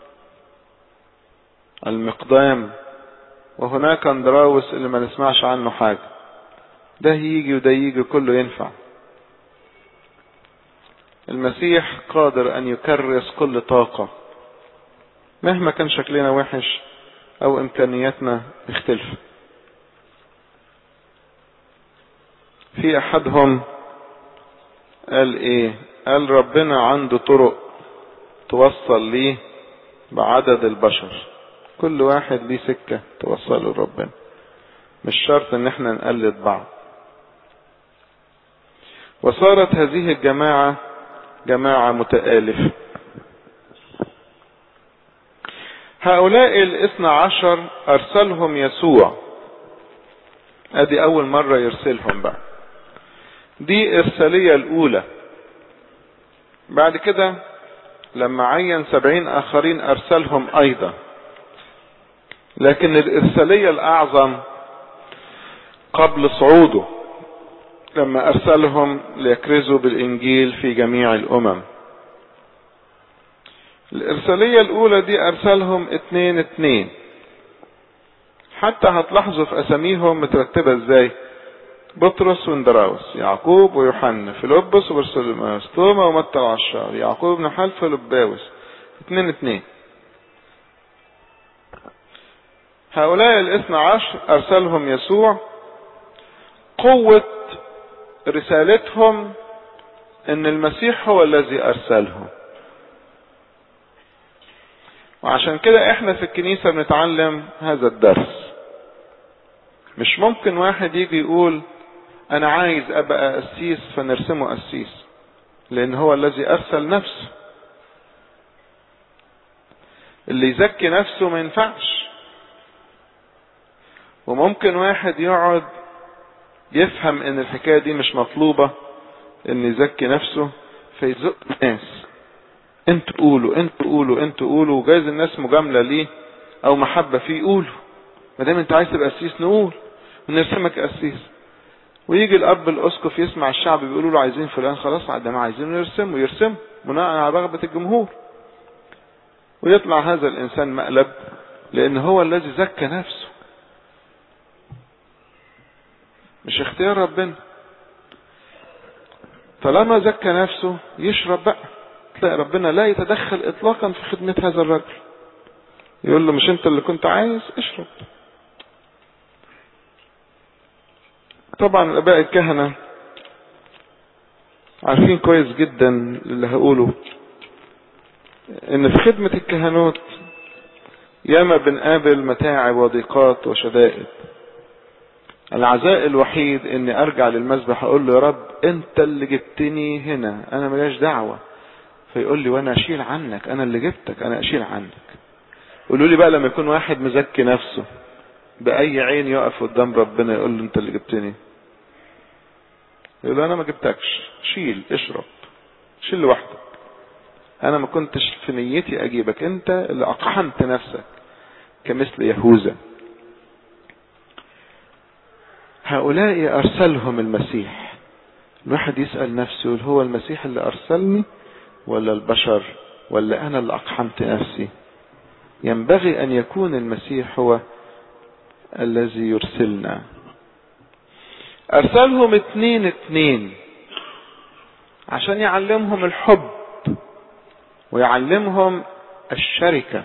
المقدام وهناك اندراوس اللي ما نسمعش عنه حاجة ده يجي وده يجي كله ينفع المسيح قادر ان يكرس كل طاقة مهما كان شكلنا وحش او امكانياتنا مختلفة في احدهم قال ايه قال ربنا عنده طرق توصل ليه بعدد البشر كل واحد ليه سكة توصله لربنا مش شرط ان احنا نقلد بعض وصارت هذه الجماعة جماعة متآلفة هؤلاء الاثنى عشر ارسلهم يسوع ادي اول مرة يرسلهم بقى دي ارسالية الاولى بعد كده لما عين سبعين اخرين ارسلهم ايضا لكن الارسالية الاعظم قبل صعوده لما ارسلهم ليكرزوا بالانجيل في جميع الامم الارسالية الاولى دي ارسلهم اتنين اتنين حتى هتلاحظوا في اساميهم مترتبة ازاي بطرس واندراوس يعقوب ويوحنا فيلبس وبرسلماوس توما ومتى العشار يعقوب بن حلف ولباوس اتنين اتنين هؤلاء الاثنى عشر ارسلهم يسوع قوة رسالتهم ان المسيح هو الذي ارسلهم وعشان كده احنا في الكنيسة بنتعلم هذا الدرس مش ممكن واحد يجي يقول انا عايز ابقى قسيس فنرسمه قسيس لان هو الذي ارسل نفسه اللي يزكي نفسه ما ينفعش وممكن واحد يقعد يفهم ان الحكاية دي مش مطلوبة ان يزكي نفسه فيزق الناس انتوا قولوا انتوا قولوا انتوا قولوا وجايز الناس مجاملة ليه او محبة فيه قولوا ما دام انت عايز تبقى قسيس نقول ونرسمك قسيس ويجي الاب الاسقف يسمع الشعب بيقولوا له عايزين فلان خلاص عندما عايزين يرسمه يرسمه بناء على رغبة الجمهور ويطلع هذا الانسان مقلب لان هو الذي زكى نفسه مش اختيار ربنا طالما زكى نفسه يشرب بقى تلاقي ربنا لا يتدخل اطلاقا في خدمة هذا الرجل يقول له مش انت اللي كنت عايز اشرب طبعا الاباء الكهنة عارفين كويس جدا اللي هقوله ان في خدمة الكهنوت ياما بنقابل متاعب وضيقات وشدائد العزاء الوحيد اني ارجع للمسبح اقول له يا رب انت اللي جبتني هنا انا ملاش دعوة فيقول لي وانا اشيل عنك انا اللي جبتك انا اشيل عنك قولوا لي بقى لما يكون واحد مزكي نفسه باي عين يقف قدام ربنا يقول له انت اللي جبتني يقول له انا ما جبتكش شيل اشرب شيل لوحدك انا ما كنتش في نيتي اجيبك انت اللي اقحمت نفسك كمثل يهوذا هؤلاء ارسلهم المسيح الواحد يسأل نفسه يقول هو المسيح اللي ارسلني ولا البشر ولا انا اللي اقحمت نفسي ينبغي أن يكون المسيح هو الذي يرسلنا أرسلهم اتنين اتنين عشان يعلمهم الحب ويعلمهم الشركة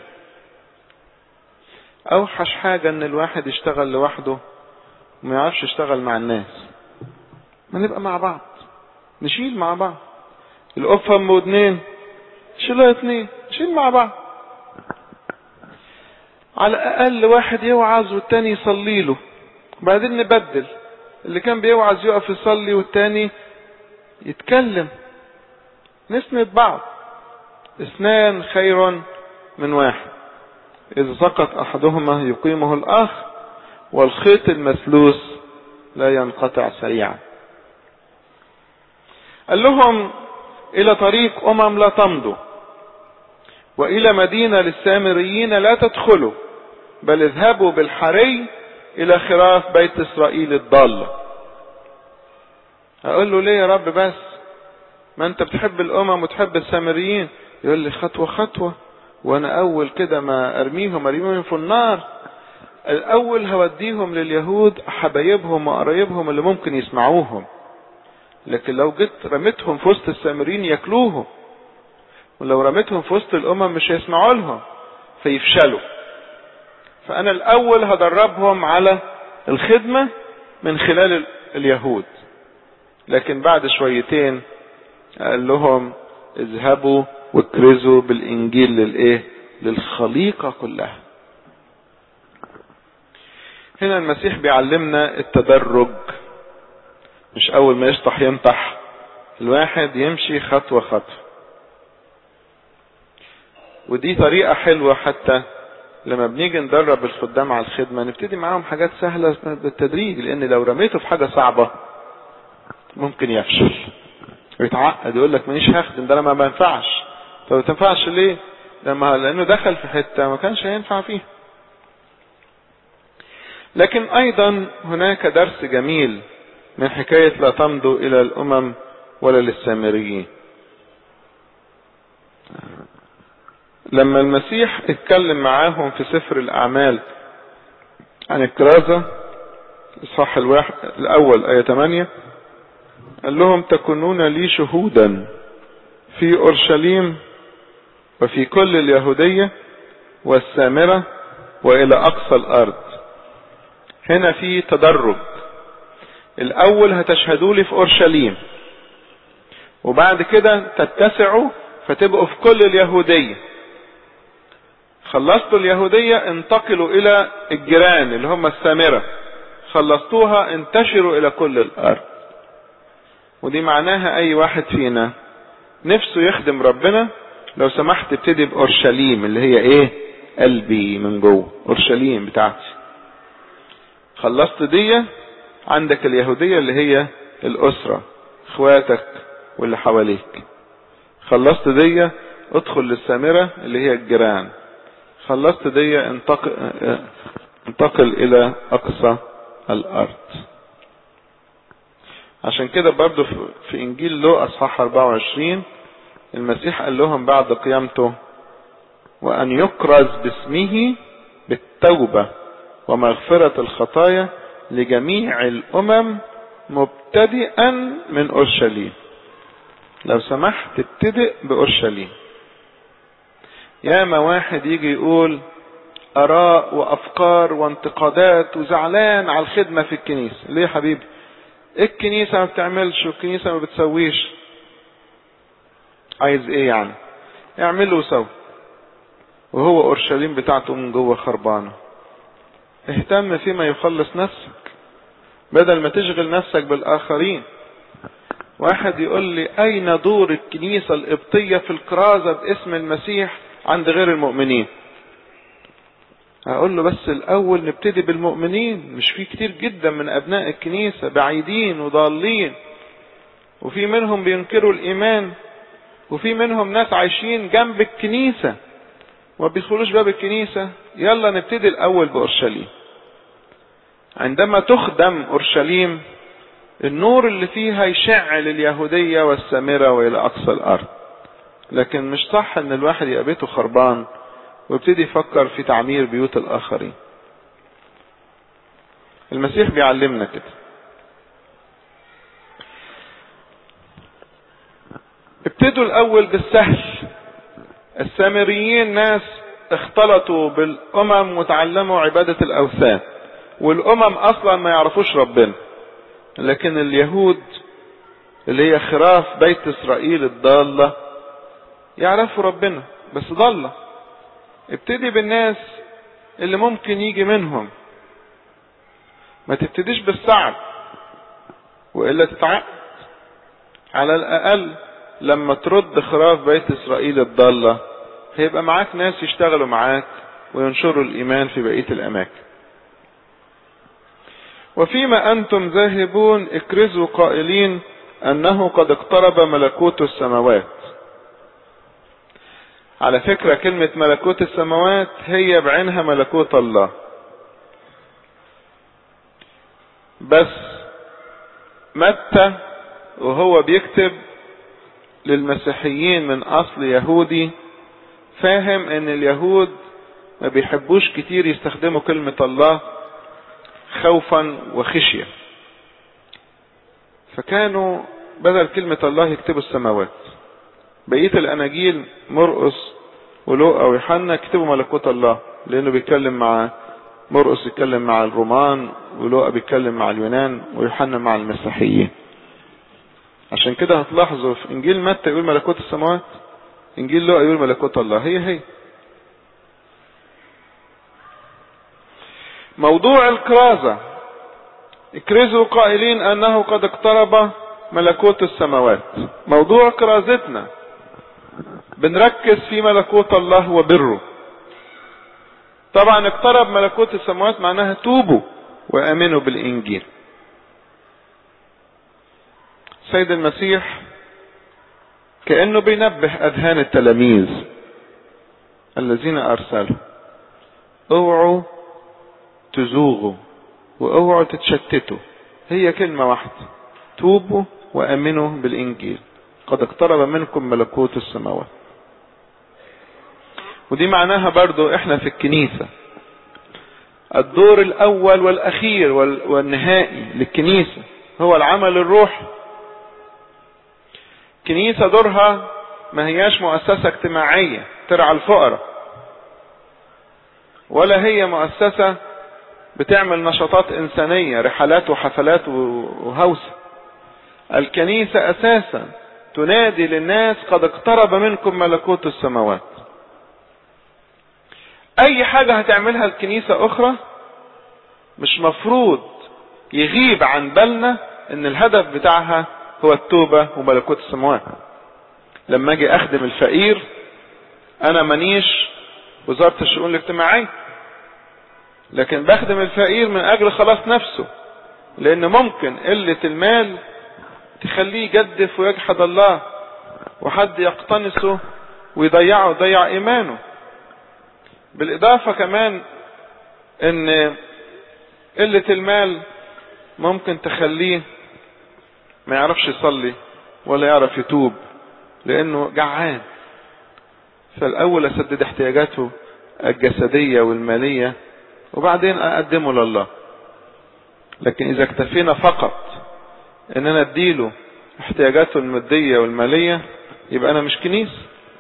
أوحش حاجة إن الواحد يشتغل لوحده وما يعرفش يشتغل مع الناس ما نبقى مع بعض نشيل مع بعض القفة ام ودنين شيلها اتنين شيل مع بعض على الاقل واحد يوعظ والتاني يصلي له وبعدين نبدل اللي كان بيوعظ يقف يصلي والتاني يتكلم نسند بعض اثنان خير من واحد اذا سقط احدهما يقيمه الاخ والخيط المثلوث لا ينقطع سريعا قال لهم الى طريق امم لا تمضوا والى مدينة للسامريين لا تدخلوا بل اذهبوا بالحري الى خراف بيت اسرائيل الضالة اقول له ليه يا رب بس ما انت بتحب الامم وتحب السامريين يقول لي خطوة خطوة وانا اول كده ما ارميهم ارميهم في النار الاول هوديهم لليهود حبايبهم وقرايبهم اللي ممكن يسمعوهم لكن لو جيت رميتهم في وسط السامريين ياكلوهم ولو رميتهم في وسط الامم مش هيسمعوا لهم فيفشلوا فانا الاول هدربهم على الخدمة من خلال اليهود لكن بعد شويتين قال لهم اذهبوا واكرزوا بالانجيل للايه للخليقة كلها هنا المسيح بيعلمنا التدرج مش اول ما يشطح ينطح الواحد يمشي خطوة خطوة ودي طريقة حلوة حتى لما بنيجي ندرب الخدام على الخدمة نبتدي معاهم حاجات سهلة بالتدريج لان لو رميته في حاجة صعبة ممكن يفشل ويتعقد يقول لك مانيش هخدم ده انا ما بنفعش طب ما تنفعش ليه لما لانه دخل في حتة ما كانش هينفع فيها لكن ايضا هناك درس جميل من حكاية لا تمضوا الى الامم ولا للسامريين لما المسيح اتكلم معاهم في سفر الاعمال عن الكرازة اصحاح الواحد الاول اية 8 قال لهم تكونون لي شهودا في اورشليم وفي كل اليهودية والسامرة والى اقصى الارض هنا في تدرج الاول هتشهدوا لي في اورشليم وبعد كده تتسعوا فتبقوا في كل اليهودية خلصتوا اليهودية انتقلوا الى الجيران اللي هم السامرة خلصتوها انتشروا الى كل الارض ودي معناها اي واحد فينا نفسه يخدم ربنا لو سمحت ابتدي باورشليم اللي هي ايه قلبي من جوه اورشليم بتاعتي خلصت دي عندك اليهودية اللي هي الاسرة اخواتك واللي حواليك خلصت دي ادخل للسامرة اللي هي الجيران خلصت دي انتقل, انتقل الى اقصى الارض عشان كده برضو في انجيل لو اصحاح 24 المسيح قال لهم بعد قيامته وان يكرز باسمه بالتوبة ومغفرة الخطايا لجميع الامم مبتدئا من اورشليم لو سمحت ابتدئ باورشليم ياما واحد يجي يقول اراء وافكار وانتقادات وزعلان على الخدمة في الكنيسة ليه يا حبيبي الكنيسة ما بتعملش والكنيسة ما بتسويش عايز ايه يعني اعمله وسوي وهو اورشليم بتاعته من جوه خربانة اهتم فيما يخلص نفسك بدل ما تشغل نفسك بالاخرين واحد يقول لي اين دور الكنيسة القبطية في الكرازة باسم المسيح عند غير المؤمنين هقول له بس الاول نبتدي بالمؤمنين مش في كتير جدا من ابناء الكنيسة بعيدين وضالين وفي منهم بينكروا الايمان وفي منهم ناس عايشين جنب الكنيسة وما بيدخلوش باب الكنيسة يلا نبتدي الاول باورشليم عندما تخدم اورشليم النور اللي فيها يشع لليهودية والسامرة والى اقصى الارض لكن مش صح ان الواحد يبقى بيته خربان ويبتدي يفكر في تعمير بيوت الآخرين المسيح بيعلمنا كده ابتدوا الأول بالسهل السامريين ناس اختلطوا بالأمم وتعلموا عبادة الأوثان والأمم أصلا ما يعرفوش ربنا لكن اليهود اللي هي خراف بيت إسرائيل الضالة يعرفوا ربنا بس ضالة ابتدي بالناس اللي ممكن يجي منهم ما تبتديش بالصعب وإلا تتعقد على الأقل لما ترد خراف بيت إسرائيل الضالة هيبقى معاك ناس يشتغلوا معاك وينشروا الإيمان في بقية الأماكن وفيما أنتم ذاهبون اكرزوا قائلين أنه قد اقترب ملكوت السماوات على فكرة كلمة ملكوت السماوات هي بعينها ملكوت الله بس متى وهو بيكتب للمسيحيين من اصل يهودي فاهم ان اليهود ما بيحبوش كتير يستخدموا كلمة الله خوفا وخشية فكانوا بدل كلمة الله يكتبوا السماوات بقية الاناجيل مرقس ولوقا ويوحنا يكتبوا ملكوت الله لانه بيتكلم مع مرقس يتكلم مع الرومان ولوقا بيتكلم مع اليونان ويوحنا مع المسيحيين عشان كده هتلاحظوا في انجيل متى يقول ملكوت السماوات انجيل لوقا يقول ملكوت الله هي هي موضوع الكرازة اكرزوا قائلين انه قد اقترب ملكوت السماوات موضوع كرازتنا بنركز في ملكوت الله وبره طبعا اقترب ملكوت السماوات معناها توبوا وامنوا بالانجيل سيد المسيح كأنه بينبه أذهان التلاميذ الذين أرسلوا اوعوا تزوغوا واوعوا تتشتتوا هي كلمة واحدة توبوا وأمنوا بالإنجيل قد اقترب منكم ملكوت السماوات ودي معناها برضو احنا في الكنيسة الدور الأول والأخير والنهائي للكنيسة هو العمل الروحي كنيسة دورها ما هياش مؤسسة اجتماعية ترعى الفقراء ولا هي مؤسسة بتعمل نشاطات إنسانية رحلات وحفلات وهوسة الكنيسة أساسا تنادي للناس قد اقترب منكم ملكوت السماوات أي حاجة هتعملها الكنيسة أخرى مش مفروض يغيب عن بالنا ان الهدف بتاعها هو التوبة وملكوت السماوات لما اجي اخدم الفقير انا مانيش وزارة الشؤون الاجتماعية لكن بخدم الفقير من اجل خلاص نفسه لان ممكن قلة المال تخليه يجدف ويجحد الله وحد يقتنصه ويضيعه ويضيع ايمانه بالاضافة كمان ان قلة المال ممكن تخليه ما يعرفش يصلي ولا يعرف يتوب لانه جعان فالاول اسدد احتياجاته الجسدية والمالية وبعدين اقدمه لله لكن اذا اكتفينا فقط ان انا اديله احتياجاته المادية والمالية يبقى انا مش كنيسة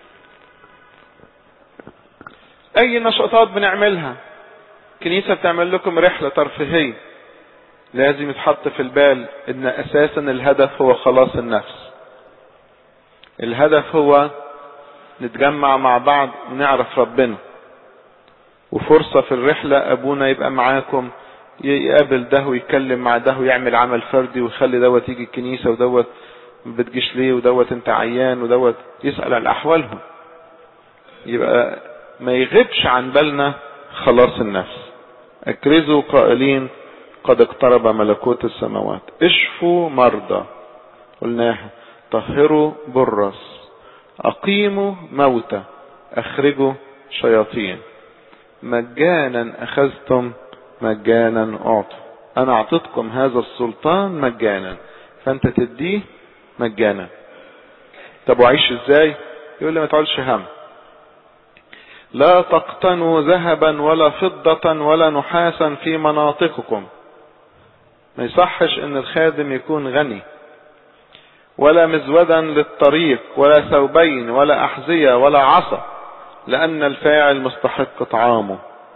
اي نشاطات بنعملها كنيسة بتعمل لكم رحلة ترفيهية لازم يتحط في البال ان اساسا الهدف هو خلاص النفس الهدف هو نتجمع مع بعض ونعرف ربنا وفرصة في الرحلة ابونا يبقى معاكم يقابل ده ويتكلم مع ده ويعمل عمل فردي ويخلي دوت يجي الكنيسة ودوت ما بتجيش ليه ودوت انت عيان ودوت يسأل عن احوالهم يبقى ما يغيبش عن بالنا خلاص النفس اكرزوا قائلين قد اقترب ملكوت السماوات اشفوا مرضى قلناها طهروا برص اقيموا موتى اخرجوا شياطين مجانا اخذتم مجانا اعطوا انا اعطيتكم هذا السلطان مجانا فانت تديه مجانا طب وعيش ازاي يقول لي ما تقولش هم لا تقتنوا ذهبا ولا فضة ولا نحاسا في مناطقكم ما يصحش ان الخادم يكون غني ولا مزودا للطريق ولا ثوبين ولا أحذية ولا عصا لأن الفاعل مستحق طعامه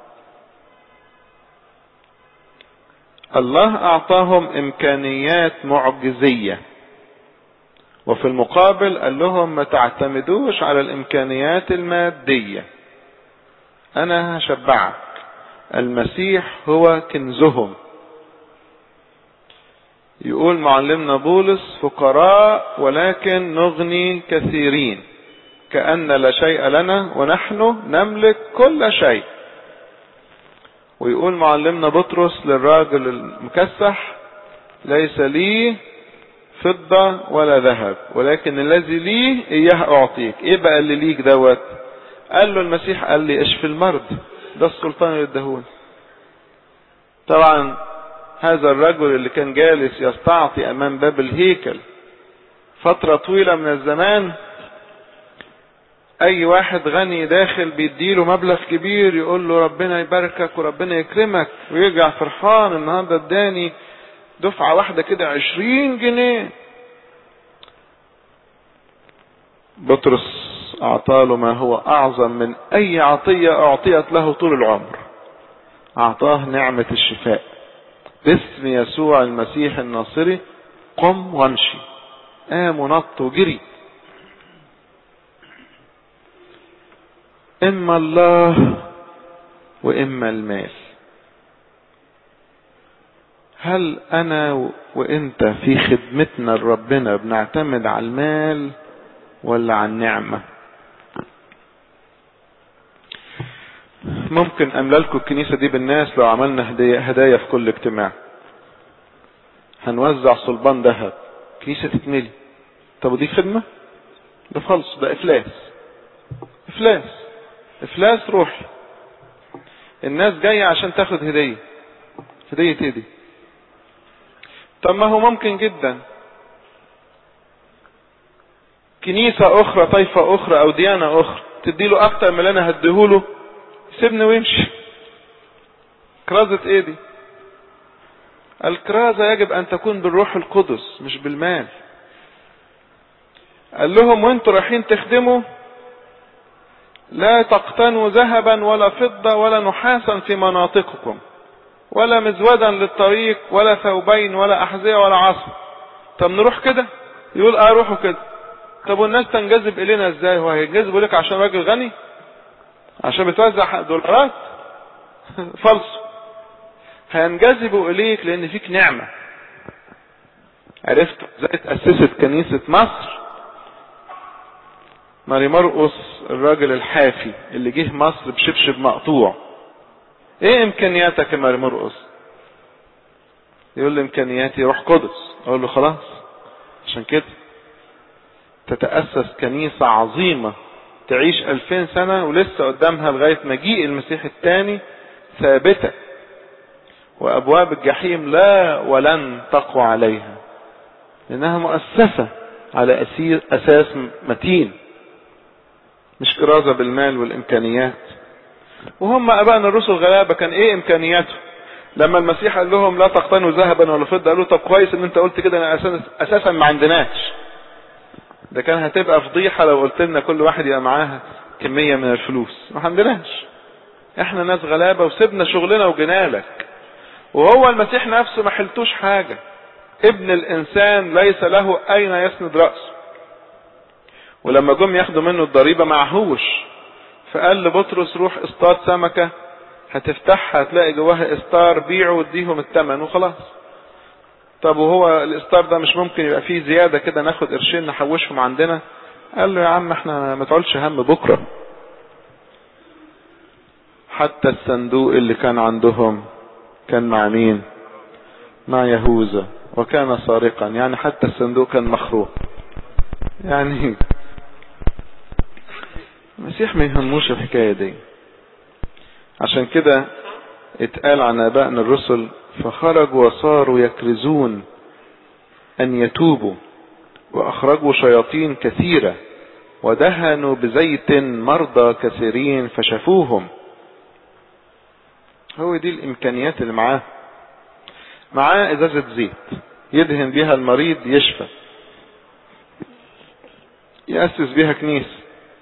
الله أعطاهم إمكانيات معجزية وفي المقابل قال لهم ما تعتمدوش على الإمكانيات المادية أنا هشبعك المسيح هو كنزهم يقول معلمنا بولس فقراء ولكن نغني كثيرين كأن لا شيء لنا ونحن نملك كل شيء ويقول معلمنا بطرس للراجل المكسح ليس لي فضة ولا ذهب ولكن الذي لي إياه أعطيك إيه بقى اللي ليك دوت قال له المسيح قال لي اشفي المرض ده السلطان اللي اداهولي طبعا هذا الرجل اللي كان جالس يستعطي امام باب الهيكل فترة طويلة من الزمان اي واحد غني داخل بيديله مبلغ كبير يقول له ربنا يباركك وربنا يكرمك ويرجع فرحان النهاردة اداني دفعة واحدة كده عشرين جنيه بطرس اعطاله ما هو اعظم من اي عطية اعطيت له طول العمر اعطاه نعمة الشفاء باسم يسوع المسيح الناصري قم وامشي قام ونط وجري اما الله واما المال هل انا وانت في خدمتنا لربنا بنعتمد على المال ولا على النعمه ممكن املى لكم الكنيسه دي بالناس لو عملنا هدايا هدايا في كل اجتماع هنوزع صلبان ذهب كنيسه تتملي طب ودي خدمه ده خالص ده افلاس افلاس افلاس روحي الناس جايه عشان تاخد هديه هديه ايه دي طب ما هو ممكن جدا كنيسة أخرى طائفة أخرى أو ديانة أخرى تديله أكتر من اللي أنا هديهوله سيبني ويمشي كرازة ايه دي الكرازة يجب ان تكون بالروح القدس مش بالمال قال لهم وانتوا رايحين تخدموا لا تقتنوا ذهبا ولا فضة ولا نحاسا في مناطقكم ولا مزودا للطريق ولا ثوبين ولا أحذية ولا عصا طب نروح كده يقول اه روحوا كده طب والناس تنجذب الينا ازاي هو هينجذبوا لك عشان راجل غني عشان بتوزع دولارات فالصو هينجذبوا اليك لان فيك نعمة عرفت ازاي تأسست كنيسة مصر ماري مرقس الراجل الحافي اللي جه مصر بشبشب مقطوع ايه امكانياتك يا ماري مرقس يقول لي امكانياتي روح قدس اقول له خلاص عشان كده تتأسس كنيسة عظيمة تعيش ألفين سنة ولسه قدامها لغاية مجيء المسيح الثاني ثابتة وأبواب الجحيم لا ولن تقوى عليها لأنها مؤسسة على أسير أساس متين مش كرازة بالمال والإمكانيات وهم أبائنا الرسل غلابة كان إيه إمكانياتهم لما المسيح قال لهم لا تقتنوا ذهبا ولا فضة قالوا طب كويس ان انت قلت كده انا اساسا ما عندناش ده كان هتبقى فضيحة لو قلت لنا كل واحد يبقى معاها كمية من الفلوس ما عندناش احنا ناس غلابة وسيبنا شغلنا وجنالك وهو المسيح نفسه ما حلتوش حاجة ابن الانسان ليس له اين يسند رأسه ولما جم ياخدوا منه الضريبة معهوش فقال لبطرس روح اصطاد سمكة هتفتحها هتلاقي جواها استار بيعه واديهم الثمن وخلاص طب وهو الاستار ده مش ممكن يبقى فيه زيادة كده ناخد قرشين نحوشهم عندنا قال له يا عم احنا ما تعولش هم بكرة حتى الصندوق اللي كان عندهم كان مع مين مع يهوذا وكان سارقا يعني حتى الصندوق كان مخروق يعني المسيح ما يهموش الحكاية دي عشان كده اتقال عن ابائنا الرسل فخرجوا وصاروا يكرزون ان يتوبوا واخرجوا شياطين كثيرة ودهنوا بزيت مرضى كثيرين فشفوهم هو دي الامكانيات اللي معاه معاه ازازة زيت يدهن بها المريض يشفى يأسس بها كنيسة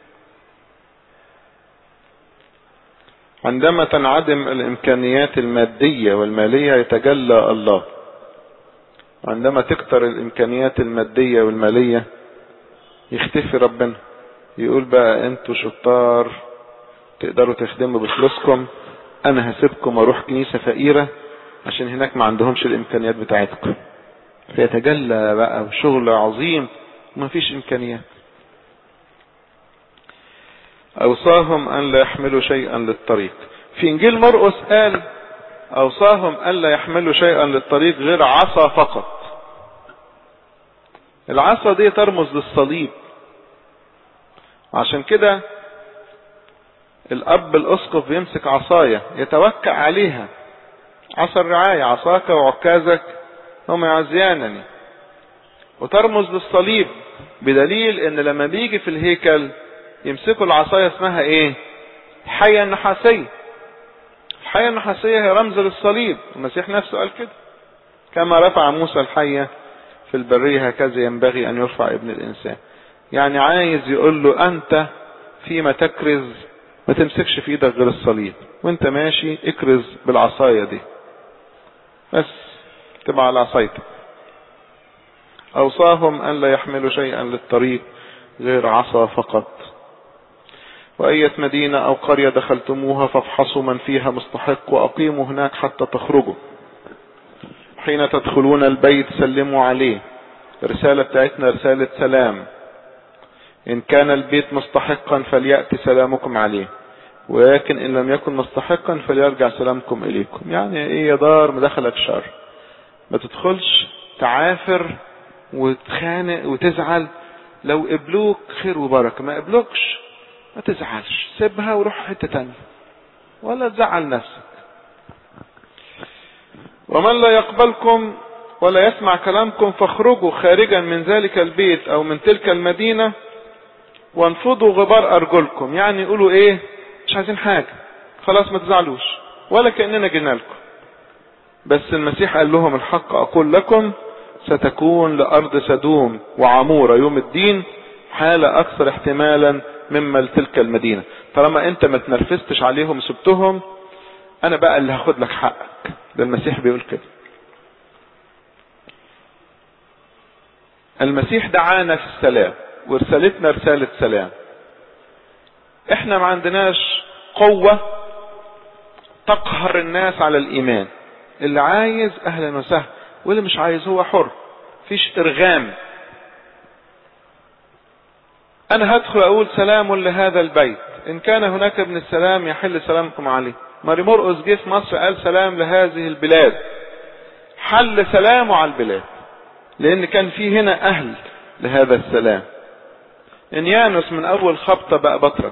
عندما تنعدم الامكانيات المادية والمالية يتجلى الله عندما تكتر الامكانيات المادية والمالية يختفي ربنا يقول بقى انتوا شطار تقدروا تخدموا بفلوسكم انا هسيبكم واروح كنيسة فقيرة عشان هناك ما عندهمش الامكانيات بتاعتكم فيتجلى بقى شغل عظيم وما فيش امكانيات اوصاهم ان لا يحملوا شيئا للطريق في انجيل مرقس قال اوصاهم ان لا يحملوا شيئا للطريق غير عصا فقط العصا دي ترمز للصليب عشان كده الاب الاسقف بيمسك عصاية يتوكأ عليها عصا الرعاية عصاك وعكازك هم يعزيانني وترمز للصليب بدليل ان لما بيجي في الهيكل يمسكوا العصاية اسمها ايه الحية النحاسية الحية النحاسية هي رمز للصليب المسيح نفسه قال كده كما رفع موسى الحية في البرية هكذا ينبغي ان يرفع ابن الانسان يعني عايز يقول له انت فيما تكرز ما تمسكش في ايدك غير الصليب وانت ماشي اكرز بالعصاية دي بس تبع على عصايتك اوصاهم ان لا يحملوا شيئا للطريق غير عصا فقط وأية مدينة أو قرية دخلتموها فافحصوا من فيها مستحق وأقيموا هناك حتى تخرجوا حين تدخلون البيت سلموا عليه الرسالة بتاعتنا رسالة سلام إن كان البيت مستحقا فليأتي سلامكم عليه ولكن إن لم يكن مستحقا فليرجع سلامكم إليكم يعني إيه يا دار مدخلك شر ما تدخلش تعافر وتخانق وتزعل لو قبلوك خير وبركة ما قبلوكش ما تزعلش سيبها وروح حتة تانية ولا تزعل نفسك ومن لا يقبلكم ولا يسمع كلامكم فاخرجوا خارجا من ذلك البيت او من تلك المدينة وانفضوا غبار ارجلكم يعني يقولوا ايه مش عايزين حاجة خلاص ما تزعلوش ولا كأننا جينا لكم بس المسيح قال لهم الحق اقول لكم ستكون لارض سدوم وعمورة يوم الدين حالة اكثر احتمالا مما لتلك المدينة طالما انت ما تنرفزتش عليهم سبتهم انا بقى اللي هاخد لك حقك ده المسيح بيقول كده المسيح دعانا في السلام ورسالتنا رسالة سلام احنا ما عندناش قوة تقهر الناس على الايمان اللي عايز اهلا وسهلا واللي مش عايز هو حر فيش ارغام انا هدخل اقول سلام لهذا البيت ان كان هناك ابن السلام يحل سلامكم عليه ماري مرقس جه في مصر قال سلام لهذه البلاد حل سلامه على البلاد لان كان في هنا اهل لهذا السلام انيانوس من اول خبطة بقى بطرك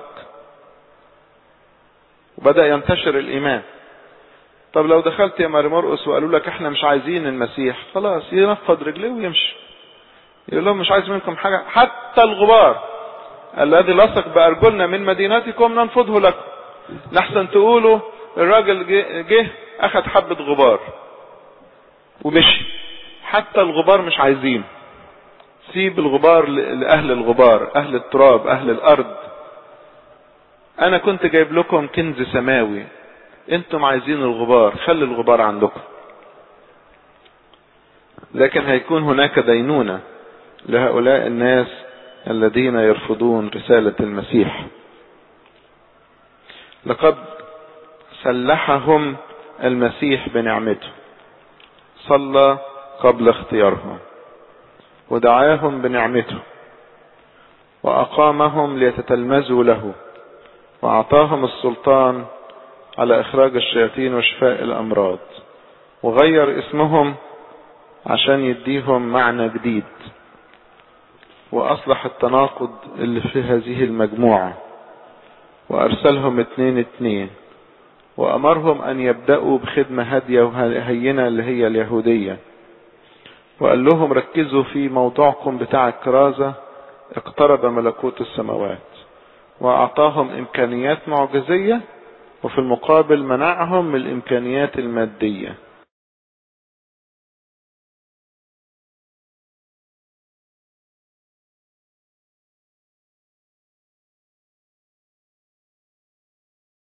وبدأ ينتشر الايمان طب لو دخلت يا ماري مرقس وقالوا لك احنا مش عايزين المسيح خلاص ينفض رجليه ويمشي يقول لهم مش عايز منكم حاجة حتى الغبار الذي لصق بأرجلنا من مدينتكم ننفضه لكم لحسن تقولوا الراجل جه اخد حبة غبار ومشي حتى الغبار مش عايزين سيب الغبار لأهل الغبار أهل التراب أهل الأرض أنا كنت جايب لكم كنز سماوي أنتم عايزين الغبار خلي الغبار عندكم لكن هيكون هناك دينونة لهؤلاء الناس الذين يرفضون رسالة المسيح لقد سلحهم المسيح بنعمته صلى قبل اختيارهم ودعاهم بنعمته وأقامهم ليتتلمذوا له وأعطاهم السلطان على إخراج الشياطين وشفاء الأمراض وغير اسمهم عشان يديهم معنى جديد وأصلح التناقض اللي في هذه المجموعة وأرسلهم اتنين اتنين وأمرهم أن يبدأوا بخدمة هادية وهينة اللي هي اليهودية وقال لهم ركزوا في موضوعكم بتاع الكرازة اقترب ملكوت السماوات وأعطاهم إمكانيات معجزية وفي المقابل منعهم من الإمكانيات المادية